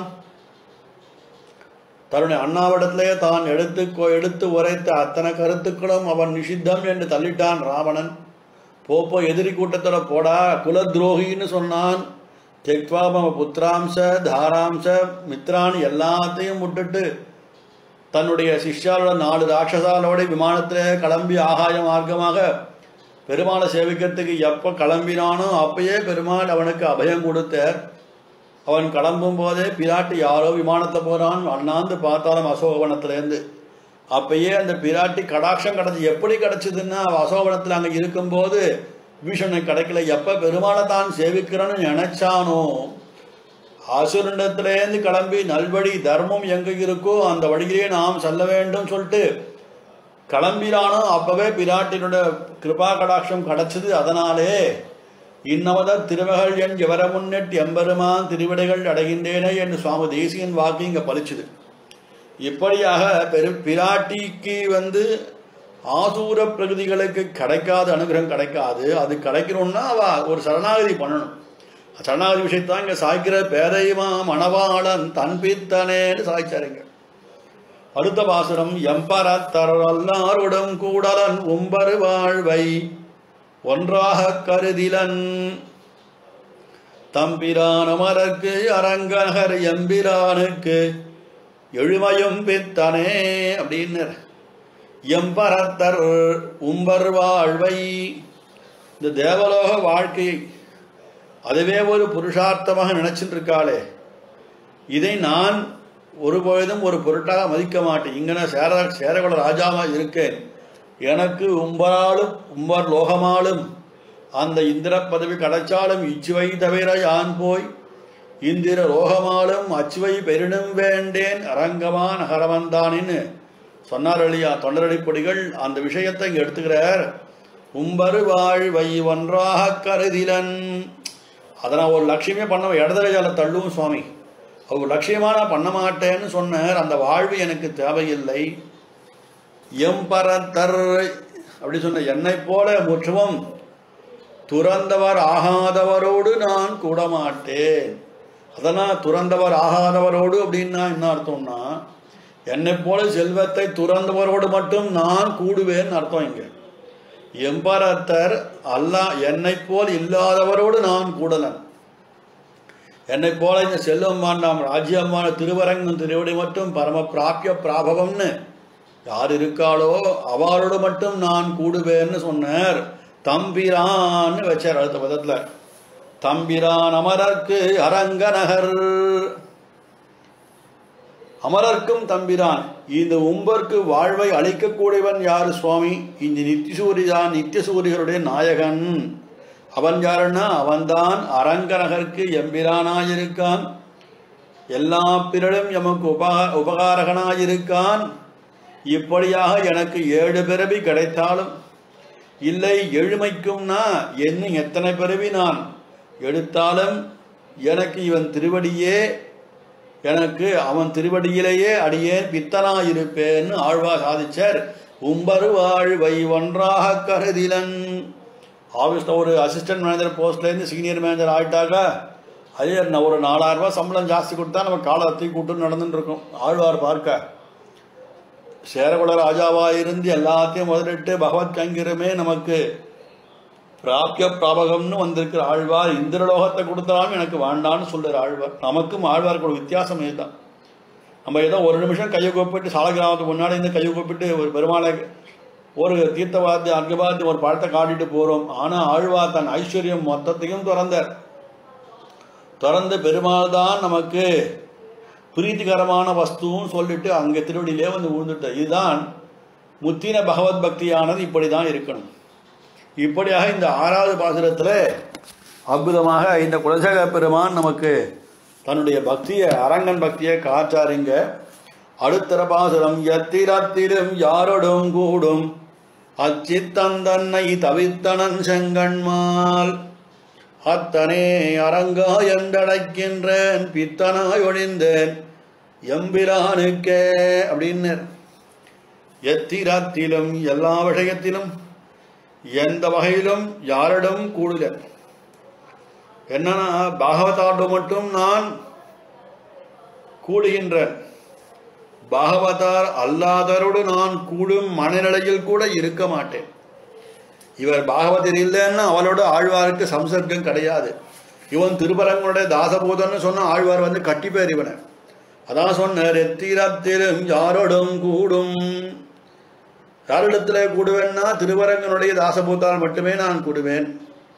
தன்னுடைய அண்ணாவிடத்திலே தான் எடுத்து கொ- எடுத்து உரைத்த அத்தனை கருத்துக்களும் அவன் நிஷித்தம் என்று தள்ளிட்டான் ராவணன் போ போ எதிரி கூட்டத்தோட போடா குலத்ரோகின்னு சொன்னான் தெக்வா மம புத்திராம்ச தாராம்ச மித்ரான் எல்லாத்தையும் விட்டுட்டு தன்னுடைய சிஷ்யாரோட நாலு ராட்சசாலோட விமானத்திலே கிளம்பி ஆகாய மார்க்கமாக பெருமாளை சேவிக்கிறதுக்கு எப்போ கிளம்பினானோ அப்பயே பெருமாள் அவனுக்கு அபயம் கொடுத்தார் அவன் கிளம்பும் போதே பிராட்டி யாரோ விமானத்தை போறான் அண்ணாந்து பார்த்தாலும் அசோகவனத்திலேருந்து அப்பயே அந்த பிராட்டி கடாட்சம் கிடைச்சி எப்படி கிடைச்சதுன்னா அவ அசோகவனத்தில் அங்கே இருக்கும்போது விபீஷணன் கிடைக்கல எப்ப பெருமாளை தான் சேவிக்கிறேன்னு நினைச்சானோ அசுரண்டத்திலேருந்து கிளம்பி நல்வழி தர்மம் எங்க இருக்கோ அந்த வழியிலே நாம் செல்ல வேண்டும் சொல்லிட்டு கிளம்பினானோ அப்பவே பிராட்டினோட கிருபா கடாட்சம் கிடைச்சது அதனாலே இன்னமத திருமகள் என் எவர முன்னெட் எம்பெருமான் திருவிடைகள் அடைகின்றேனே என்று சுவாமி தேசியன் வாக்கு இங்க பலிச்சுது இப்படியாக பெரு பிராட்டிக்கு வந்து ஆசூர பிரகதிகளுக்கு கிடைக்காத அனுகிரகம் கிடைக்காது அது கிடைக்கணும்னா அவ ஒரு சரணாகதி பண்ணணும் சரணாகதி விஷயத்தான் இங்க சாய்க்கிற பேரையுமா மணவாளன் தன் பித்தனேன்னு சாய்ச்சாருங்க அடுத்த பாசுரம் எம்பரத்தரல்லாருடன் கூடலன் உம்பரு வாழ்வை ஒன்றாக கருதிலன் தம்பிரான் அமரர்க்கு அரங்கநகர் எம்பிரானுக்கு எழுமையும் பித்தனே அப்படின்னு எம்பரத்தர் உம்பர் வாழ்வை இந்த தேவலோக வாழ்க்கையை அதுவே ஒரு புருஷார்த்தமாக நினைச்சிட்டு இருக்காளே இதை நான் ஒருபொழுதும் ஒரு பொருட்டாக மதிக்க மாட்டேன் இங்கே நான் சேர சேரகுல ராஜாவாக இருக்கேன் எனக்கு உம்பராலும் உம்பர் லோகமாலும் அந்த இந்திர பதவி கிடைச்சாலும் இச்சுவை தவிர யான் போய் இந்திர லோகமாலும் அச்சுவை பெருணும் வேண்டேன் அரங்கமா நகரவந்தானின்னு சொன்னார் இல்லையா தொண்டரடிப்பொடிகள் அந்த விஷயத்தை இங்கே எடுத்துக்கிறார் உம்பரு வாழ்வை ஒன்றாக கருதிலன் அதை நான் ஒரு லட்சியமே பண்ண இடதுகையால தள்ளும் சுவாமி அவர் லட்சியமா நான் பண்ண மாட்டேன்னு சொன்னார் அந்த வாழ்வு எனக்கு தேவையில்லை எம்பரத்தர் அப்படி சொன்ன என்னை போல முற்றுவும் துறந்தவர் ஆகாதவரோடு நான் கூட மாட்டேன் அதனால் துறந்தவர் ஆகாதவரோடு அப்படின்னா என்ன அர்த்தம்னா என்னை போல செல்வத்தை துறந்தவரோடு மட்டும் நான் கூடுவேன் அர்த்தம் இங்க எம்பரத்தர் அல்லா என்னை போல் இல்லாதவரோடு நான் கூடலன் என்னை போல இந்த செல்வம்மான் நாம் ராஜ்யமான திருவரங்கம் திருவடி மட்டும் பரம பிராபிய பிராபவம்னு யார் இருக்காளோ அவரோடு மட்டும் நான் கூடுவேன்னு சொன்னார் தம்பிரான்னு வச்சார் அடுத்த பதத்துல தம்பிரான் அமரர்க்கு அரங்கநகர் அமரர்க்கும் தம்பிரான் இந்த உம்பர்க்கு வாழ்வை அளிக்கக்கூடியவன் யார் சுவாமி இந்த நித்தியசூரிதான் நித்தியசூரியருடைய நாயகன் அவன் யாருன்னா அவன்தான் அரங்கநகருக்கு எம்பிரானாயிருக்கான் எல்லா பிறரும் எமக்கு உபகா உபகாரகனாயிருக்கான் இப்படியாக எனக்கு ஏழு பிறவி கிடைத்தாலும் இல்லை எழுமைக்கும்னா இன்னும் எத்தனை பிறவி நான் எடுத்தாலும் எனக்கு இவன் திருவடியே எனக்கு அவன் திருவடியிலேயே அடியேன் பித்தனாயிருப்பேன்னு ஆழ்வா சாதிச்சார் உம்பரு வாழ்வை ஒன்றாக கருதிலன் ஆஃபீஸில் ஒரு அசிஸ்டன்ட் மேனேஜர் போஸ்ட்லேருந்து சீனியர் மேனேஜர் ஆகிட்டாக்கா அதே நான் ஒரு நாலாயிரம் ரூபாய் சம்பளம் ஜாஸ்தி கொடுத்தா நம்ம காலை தூக்கி கூட்டு நடந்துட்டு இருக்கோம் ஆழ்வார் பார்க்க சேரகுல ராஜாவா இருந்து எல்லாத்தையும் முதலிட்டு பகவத் கங்கிரமே நமக்கு பிராபிய பிராபகம்னு வந்திருக்கிற ஆழ்வார் இந்திரலோகத்தை கொடுத்தாலும் எனக்கு வேண்டான்னு சொல்றார் ஆழ்வார் நமக்கும் ஆழ்வாருக்கு ஒரு வித்தியாசம் இதுதான் நம்ம ஏதோ ஒரு நிமிஷம் கையை கூப்பிட்டு சால கிராமத்துக்கு முன்னாடி இருந்து கையை கூப்பிட்டு ஒரு பெருமாளை ஒரு தீர்த்தவாதி அர்க்கவாதி ஒரு பழத்தை காட்டிட்டு போறோம் ஆனா ஆழ்வார் தன் ஐஸ்வர்யம் மொத்தத்தையும் திறந்தார் திறந்து பெருமாள் தான் நமக்கு பிரீத்திகரமான வஸ்துவும் சொல்லிட்டு அங்கே திருவடியிலே வந்து விழுந்துட்டார் இதுதான் முத்தின பகவத் பக்தியானது இப்படி தான் இருக்கணும் இப்படியாக இந்த ஆறாவது பாசுரத்தில் அற்புதமாக இந்த குலசேகர பெருமான் நமக்கு தன்னுடைய பக்தியை அரங்கன் பக்தியை காற்றாருங்க அடுத்தர பாசுரம் எத்திரத்திலும் யாரோடும் கூடும் அச்சித்தந்தன்னை தவித்தனன் செங்கண்மால் அத்தனே அரங்கா என்றடைக்கின்றேன் பித்தனாய் ஒழிந்தேன் எம்பிரானுக்கே அப்படின்னு எத்திரத்திலும் எல்லா விஷயத்திலும் எந்த வகையிலும் யாரிடம் கூடுக என்னன்னா பாகவதாடு மட்டும் நான் கூடுகின்றேன் பாகவதார் அல்லாதரோடு நான் கூடும் மனநிலையில் கூட இருக்க மாட்டேன் இவர் பாகவதர் இல்லைன்னா அவளோட ஆழ்வாருக்கு சம்சர்க்கம் கிடையாது இவன் திருப்பரங்களுடைய தாசபூதன்னு சொன்ன ஆழ்வார் வந்து கட்டிப்பேர் இவனை அதான் சொன்னார் எத்திரத்திலும் யாரோடும் கூடும் யாரிடத்துல கூடுவேன்னா திருவரங்கனுடைய தாசபூத்தால் மட்டுமே நான் கூடுவேன்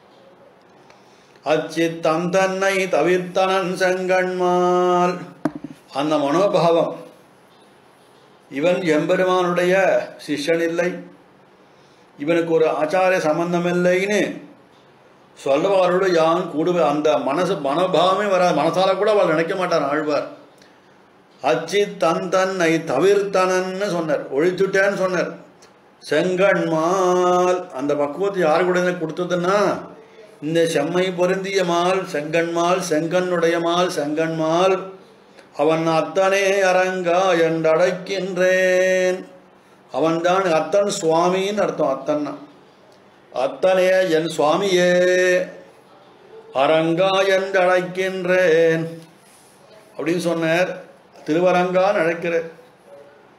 அச்சி தந்தன்னை தவிர்த்தனன் செங்கண்மால் அந்த மனோபாவம் இவன் எம்பெருமானுடைய சிஷ்யன் இல்லை இவனுக்கு ஒரு ஆச்சாரிய சம்பந்தம் இல்லைன்னு சொல்லவாரோடு யான் கூடுவேன் அந்த மனசு மனோபாவமே வராது மனசால கூட அவள் நினைக்க மாட்டார் ஆழ்வார் அச்சி தன் தன்னை தவிர்த்தனன்னு சொன்னார் ஒழிச்சுட்டேன்னு சொன்னார் செங்கண்மால் அந்த பக்குவத்தை யாரு கூட கொடுத்ததுன்னா இந்த செம்மை பொருந்திய மால் செங்கண்மால் செங்கண்ணுடைய மால் செங்கண்மால் அவன் அத்தனே அரங்கா என்றடைக்கின்றேன் அவன்தான் அத்தன் சுவாமின்னு அர்த்தம் அத்தன்னா அத்தனே என் சுவாமியே அரங்கா என்று அழைக்கின்றேன் அப்படின்னு சொன்னார் திருவரங்கான்னு அழைக்கிறேன்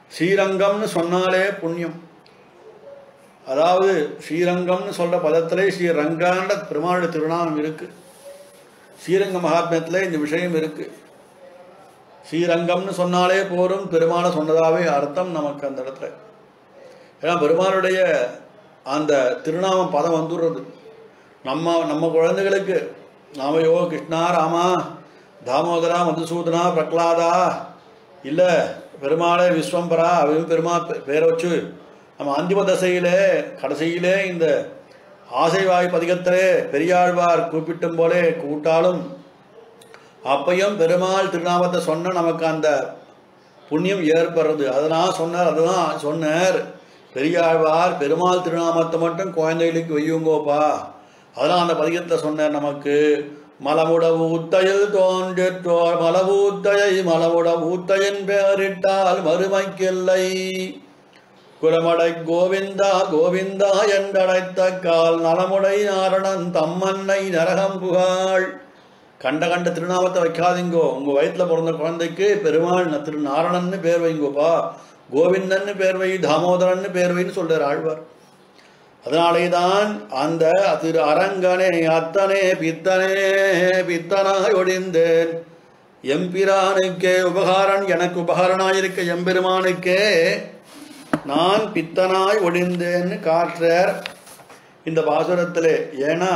ஸ்ரீரங்கம்னு சொன்னாலே புண்ணியம் அதாவது ஸ்ரீரங்கம்னு சொல்ற பதத்திலே ஸ்ரீரங்காண்ட பெருமாளுடைய திருநாமம் இருக்கு ஸ்ரீரங்க மகாத்மியத்தில் இந்த விஷயம் இருக்கு ஸ்ரீரங்கம்னு சொன்னாலே போரும் பெருமாளை சொன்னதாவே அர்த்தம் நமக்கு அந்த இடத்துல ஏன்னா பெருமாளுடைய அந்த திருநாமம் பதம் வந்துடுறது நம்ம நம்ம குழந்தைகளுக்கு நாமையோ கிருஷ்ணா ராமா தாமோதரா மதுசூதனா பிரகலாதா இல்லை பெருமாளே விஸ்வம்பரா அப்படின்னு பெருமா பே- பேரை வச்சு நம்ம அந்திம தசையிலே கடைசியிலே இந்த ஆசைவாய் பதிகத்திலே பெரியாழ்வார் கூப்பிட்டும் போலே கூட்டாலும் அப்பையும் பெருமாள் திருநாமத்தை சொன்ன நமக்கு அந்த புண்ணியம் ஏற்படுறது அதனால் சொன்னார் அதுதான் சொன்னார் பெரியாழ்வார் பெருமாள் திருநாமத்தை மட்டும் குழந்தைகளுக்கு வையுங்கோப்பா அதெல்லாம் அந்த பதிகத்தை சொன்னார் நமக்கு மலமுட ஊத்தையில் தோன்றிற்றோர் மலவூத்தையை மலமுட ஊத்தையின் பெயரிட்டால் மறுமைக்கில்லை குலமடை கோவிந்தா கோவிந்தா என்றழைத்த கால் நலமுடை நாரணன் தம்மன்னை நரகம் புகாள் கண்ட கண்ட திருநாமத்தை வைக்காதீங்கோ உங்க வயிற்றுல பிறந்த குழந்தைக்கு பெருமாள் ந- திரு நாரணன்னு பேர் வைங்கோப்பா கோவிந்தன்னு பேர் வை தாமோதரன்னு பேர் வைன்னு சொல்றார் ஆழ்வார் அதனாலே தான் அந்த திரு அரங்கனே அத்தனே பித்தனே பித்தனாய் ஒடிந்தேன் எம்பிரானுக்கே உபகாரன் எனக்கு உபகாரனாயிருக்க எம்பெருமானுக்கே நான் பித்தனாய் ஒடிந்தேன்னு காட்டுறார் இந்த பாசுரத்திலே ஏன்னா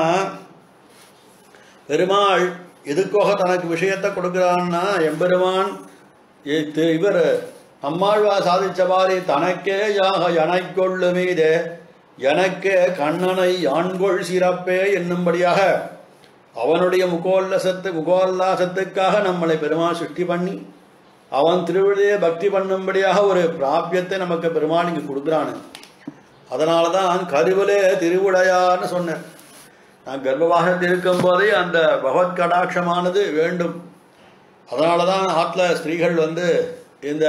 பெருமாள் எதுக்காக தனக்கு விஷயத்தை கொடுக்கிறான்னா எம்பெருமான் இ- தி- இவர் நம்மாழ்வா சாதிச்சவாறு தனக்கே யாக எனக்கொள்ளு மீதே எனக்கே கண்ணனை யான்கொள் சிறப்பே என்னும்படியாக அவனுடைய முகோல்லசத்து முகோல்லாசத்துக்காக நம்மளை பெருமாள் சிருஷ்டி பண்ணி அவன் திருவிழியை பக்தி பண்ணும்படியாக ஒரு பிராபியத்தை நமக்கு பெருமாள் இங்கு கொடுக்குறானு அதனால தான் கருவிலே திருவுடையான்னு சொன்னேன் நான் கர்ப்பவாசத்தில் இருக்கும்போதே அந்த பகவத் கடாட்சமானது வேண்டும் அதனால தான் ஆற்றுல ஸ்திரீகள் வந்து இந்த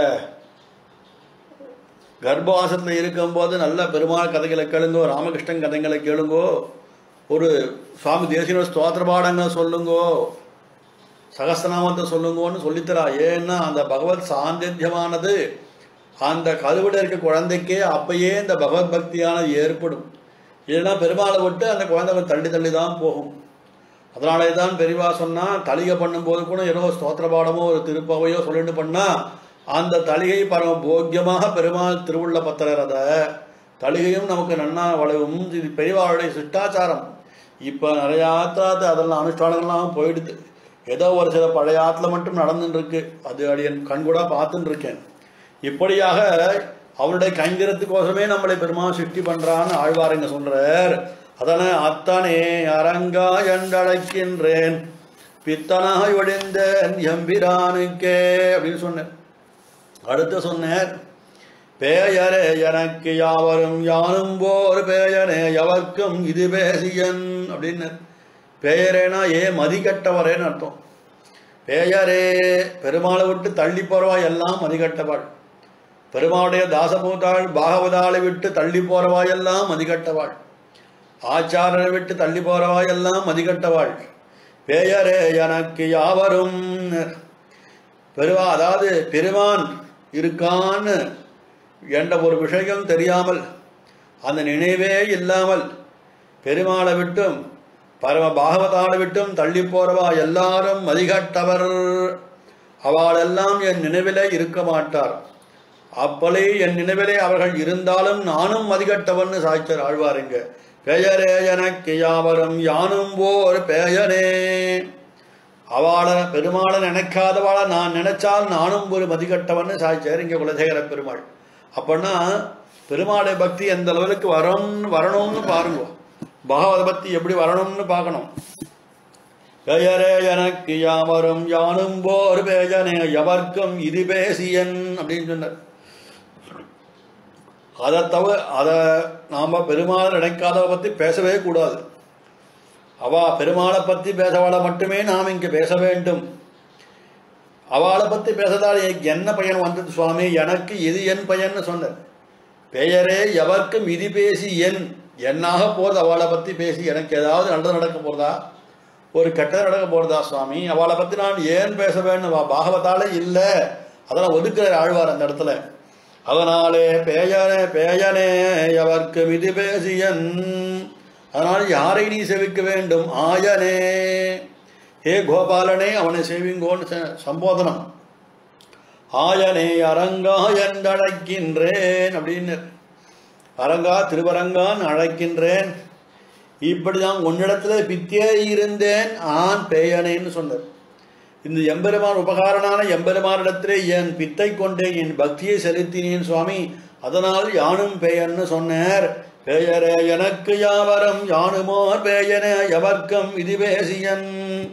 கர்ப்பவாசத்தில் இருக்கும்போது நல்ல பெருமாள் கதைகளை கேளுங்கோ ராமகிருஷ்ணன் கதைகளை கேளுங்கோ ஒரு சுவாமி தேசிய ஸ்தோத்திர பாடங்களை சொல்லுங்கோ சகஸ்திரநாமத்தை சொல்லுங்கோன்னு சொல்லித்தரா ஏன்னா அந்த பகவத் சாந்தித்யமானது அந்த கருவிட இருக்க குழந்தைக்கே அப்பயே இந்த பகவத் பக்தியானது ஏற்படும் இல்லைன்னா பெருமாளை விட்டு அந்த குழந்தை கொஞ்சம் தள்ளி தள்ளி தான் போகும் அதனாலே தான் பெரியவா சொன்னா தலிகை பண்ணும்போது கூட ஏதோ ஸ்தோத்திர பாடமோ ஒரு திருப்பவையோ சொல்லிட்டு பண்ணா அந்த தலிகை பரம போக்கியமாக பெருமாள் திருவுள்ள பத்திரர் அதை தலிகையும் நமக்கு நன்னா வளவும் இது பெரியவாளுடைய சிஷ்டாச்சாரம் இப்போ நிறைய ஆத்திராத்து அதெல்லாம் அனுஷ்டானங்கள்லாம் போயிடுது ஏதோ ஒரு சில பழைய ஆத்துல மட்டும் நடந்துட்டு இருக்கு அது அடியன் கண்கூடா பார்த்துட்டு இருக்கேன் இப்படியாக அவருடைய கைங்கரத்துக்கோசமே நம்மளை பெருமாள் சிருஷ்டி பண்றான்னு ஆழ்வாருங்க சொல்றார் அதன அத்தனே அரங்கா என்றழைக்கின்றேன் பித்தனாய் ஒழிந்தேன் எம்பிரானுக்கே அப்படின்னு சொன்னேன் அடுத்து சொன்னார் பேயரே எனக்கு யாவரும் யானும் போர் பேயனே எவர்க்கும் இது பேசியன் அப்படின்னு பேயரேனா ஏ மதிக்கட்டவரேன்னு அர்த்தம் பேயரே பெருமாளை விட்டு தள்ளி போறவா எல்லாம் மதிக்கட்டவாள் பெருமாளுடைய தாசபூதாள் பாகவதாளை விட்டு தள்ளி போறவா எல்லாம் மதிக்கட்டவாள் ஆச்சாரனை விட்டு தள்ளி போறவா எல்லாம் மதிக்கட்டவாள் பேயரே எனக்கு யாவரும் பெருவா அதாவது பெருமான் இருக்கான்னு என்ற ஒரு விஷயம் தெரியாமல் அந்த நினைவே இல்லாமல் பெருமாளை விட்டும் பரம பாகவதாளை விட்டும் தள்ளி போறவா எல்லாரும் மதிகட்டவர் அவளெல்லாம் என் நினைவிலே இருக்க மாட்டார் அப்பளே என் நினைவிலே அவர்கள் இருந்தாலும் நானும் மதிகட்டவன்னு சாய்ச்சர் ஆழ்வாருங்க பெயரே எனக்கு யாவரும் யானும் ஓர் பெயரே அவளை பெருமாளை நினைக்காதவாளை நான் நினைச்சால் நானும் ஒரு மதிகட்டவன்னு சாய்ச்சார் இங்க குலசேகர பெருமாள் அப்படின்னா பெருமாளை பக்தி எந்த அளவுக்கு வரும் வரணும்னு பாருங்க பகவத பக்தி எப்படி வரணும்னு பார்க்கணும் பெயரே எனக்கு யாவரும் யானும் போர் பேஜனே எவர்க்கும் இது பேசியன் அப்படின்னு சொன்னார் அதை தவிர அதை நாம பெருமாளை நினைக்காதவ பத்தி பேசவே கூடாது அவா பெருமாளை பத்தி பேசவாளை மட்டுமே நாம் இங்க பேச வேண்டும் அவளை பத்தி பேசதால் எனக்கு என்ன பயன் வந்தது சுவாமி எனக்கு இது என் பயன்னு சொன்னார் பெயரே எவர்க்கும் இது பேசி என் என்னாக போறது அவளை பத்தி பேசி எனக்கு ஏதாவது நல்லது நடக்க போறதா ஒரு கெட்டது நடக்க போறதா சுவாமி அவளை பத்தி நான் ஏன் பேச வேண்டும் அவ பாகவத்தாலே இல்லை அதெல்லாம் ஒதுக்குற ஆழ்வார் அந்த இடத்துல அதனாலே பேயனே பேயனே எவர்க்கு மிதி பேசியன் அதனால் யாரை நீ செவிக்க வேண்டும் ஆயனே ஹே கோபாலனே அவனை சேவிங்கோன்னு ச- சம்போதனம் ஆயனே அரங்கா என்றழைக்கின்றேன் அப்படின்னு அரங்கா திருவரங்கான் அழைக்கின்றேன் இப்படிதான் உன்னிடத்துல பித்தே இருந்தேன் ஆண் பேயனேன்னு சொன்னார் இந்த எம்பெருமான் உபகாரனான எம்பெருமானிடத்திலே என் பித்தை கொண்டே என் பக்தியை செலுத்தினேன் சுவாமி அதனால் யானும் பேயன்னு சொன்னார் பேயரே எனக்கு யாவரம் யானுமோர் பேயனே எவர்க்கம் இது பேசியன்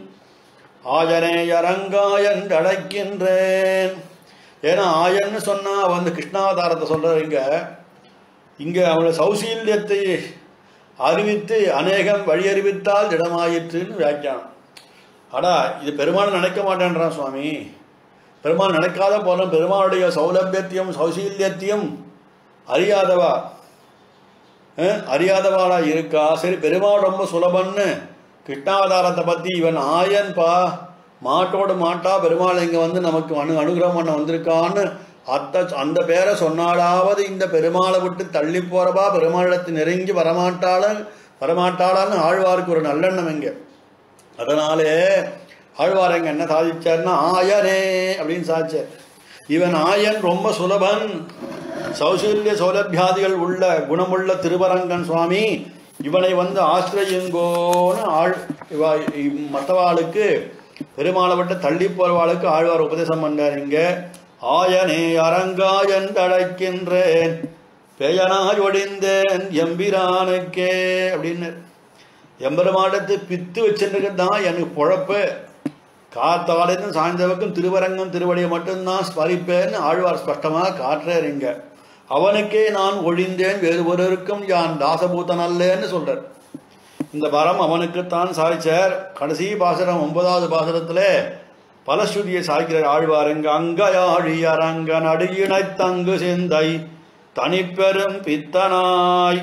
ஆயனே அரங்காயன் அழைக்கின்றேன் ஏன்னா ஆயன்னு சொன்னா அவன் வந்து கிருஷ்ணாவதாரத்தை சொல்றாரு இங்க இங்க அவனோட சௌசீல்யத்தை அறிவித்து அநேகம் வழி அறிவித்தால் திடமாயிற்றுன்னு வியாக்கியானம் அடா இது பெருமாள் நினைக்க மாட்டேன்றான் சுவாமி பெருமாள் நினைக்காத போன பெருமாளுடைய சௌலபியத்தையும் சௌசீல்யத்தையும் அறியாதவா அஹ், அறியாதவாளா இருக்கா சரி பெருமாள் ரொம்ப சுலபன்னு கிருஷ்ணாவதாரத்தை பத்தி இவன் ஆயன் பா மாட்டோடு மாட்டா பெருமாள் இங்க வந்து நமக்கு அனு அனுகிரகம் பண்ண வந்திருக்கான்னு அத்த அந்த பேரை சொன்னாலாவது இந்த பெருமாளை விட்டு தள்ளி போறவா பெருமாளிடத்து நெருங்கி வரமாட்டாள வரமாட்டாளான்னு ஆழ்வாருக்கு ஒரு நல்லெண்ணம் இங்க அதனாலே ஆழ்வாரங்க என்ன சாதிச்சார்னா ஆயனே அப்படின்னு சாதிச்சார் இவன் ஆயன் ரொம்ப சுலபன் சௌசல்ய சௌலபியாதிகள் உள்ள குணமுள்ள திருவரங்கன் சுவாமி இவனை வந்து ஆசிரியங்கோன்னு ஆள் இவா இவ் மற்றவாளுக்கு பெருமாளை விட்டு தள்ளி போறவாளுக்கு ஆழ்வார் உபதேசம் பண்ணார் இங்க ஆயனே அரங்காயன் அழைக்கின்றேன் பெயனாய் ஒடிந்தேன் எம்பிரானுக்கே அப்படின்னு எம்பெருமாடத்து பித்து வச்சுருக்கிறது தான் எனக்கு பொழப்பு காத்தாலேருந்து சாய்ந்தவக்கும் திருவரங்கம் திருவடியை மட்டும்தான் ஸ்மரிப்பேன்னு ஆழ்வார் ஸ்பஷ்டமாக காட்டுறார் இங்க அவனுக்கே நான் ஒழிந்தேன் வேறு ஒருவருக்கும் யான் தாசபூதன் அல்லேன்னு சொல்றார் இந்த வரம் அவனுக்குத்தான் சாய்ச்சார் கடைசி பாசனம் ஒன்பதாவது பாசனத்திலே பலஸ்ருதியை சாய்க்கிறார் ஆழ்வாருங்க அங்கயாழி அரங்க நடுயினை தங்கு சிந்தை தனிப்பெரும் பித்தனாய்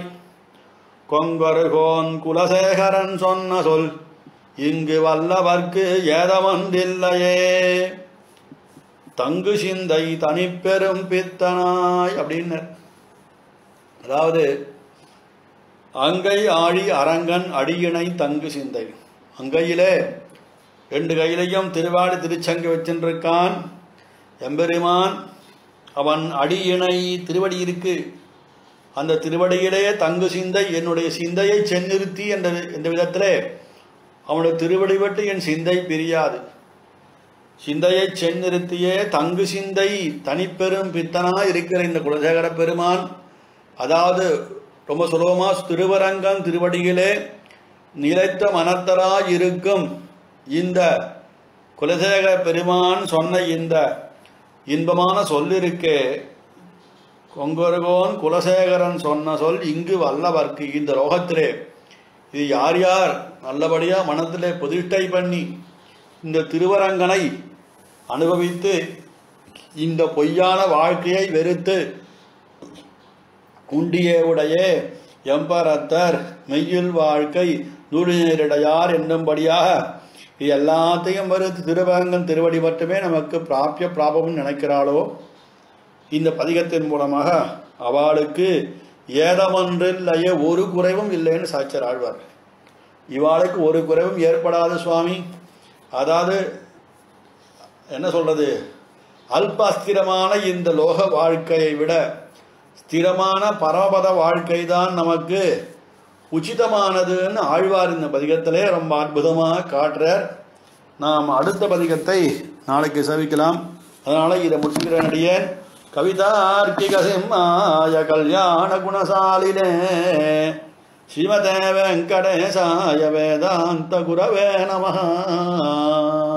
கொங்கருகோன் குலசேகரன் சொன்ன சொல் இங்கு வல்லவர்க்கு ஏதமன்றில்லையே தங்கு சிந்தை தனிப்பெரும் பித்தனாய் அப்படின்னு அதாவது அங்கை ஆழி அரங்கன் அடியினை தங்கு சிந்தை அங்கையிலே ரெண்டு கையிலையும் திருவாடி திருச்சங்கு வச்சிருக்கான் எம்பெருமான் அவன் அடியினை திருவடி இருக்கு அந்த திருவடியிலே தங்கு சிந்தை என்னுடைய சிந்தையை சென்னிறுத்தி என்ற என்ற விதத்திலே அவனுடைய திருவடி விட்டு என் சிந்தை பிரியாது சிந்தையை சென்னிறுத்தியே தங்கு சிந்தை தனிப்பெரும் பித்தனா இருக்கிற இந்த குலசேகர பெருமான் அதாவது ரொம்ப சுலபமா திருவரங்கம் திருவடியிலே நிலைத்த மனத்தராய் இருக்கும் இந்த குலசேகர பெருமான் சொன்ன இந்த இன்பமான சொல்லிருக்கே கொங்கருகோன் குலசேகரன் சொன்ன சொல் இங்கு வல்லவர்க்கு இந்த லோகத்திலே இது யார் யார் நல்லபடியா மனத்திலே பிரதிஷ்டை பண்ணி இந்த திருவரங்கனை அனுபவித்து இந்த பொய்யான வாழ்க்கையை வெறுத்து குண்டியே உடைய எம்பரத்தர் மெய்யில் வாழ்க்கை நூலினரிடையார் என்னும்படியாக இது எல்லாத்தையும் வெறுத்து திருவரங்கன் திருவடி மட்டுமே நமக்கு பிராபிய பிராபம் நினைக்கிறாளோ இந்த பதிகத்தின் மூலமாக அவளுக்கு ஏதமன்றில்லையே ஒரு குறைவும் இல்லைன்னு சாட்சியர் ஆழ்வார் இவாளுக்கு ஒரு குறைவும் ஏற்படாத சுவாமி அதாவது என்ன சொல்றது அல்ப அஸ்திரமான இந்த லோக வாழ்க்கையை விட ஸ்திரமான பரமபத வாழ்க்கை தான் நமக்கு உச்சிதமானதுன்னு ஆழ்வார் இந்த பதிகத்திலே ரொம்ப அற்புதமாக காட்டுறார் நாம் அடுத்த பதிகத்தை நாளைக்கு சவிக்கலாம் அதனால இதை முடிச்சுக்கிற நடிகன் கவிதார்க்கிக சிம்மாய கல்யாண குணசாலினே ஸ்ரீமதே வெங்கடேசாய வேதாந்த குரவே நமஹ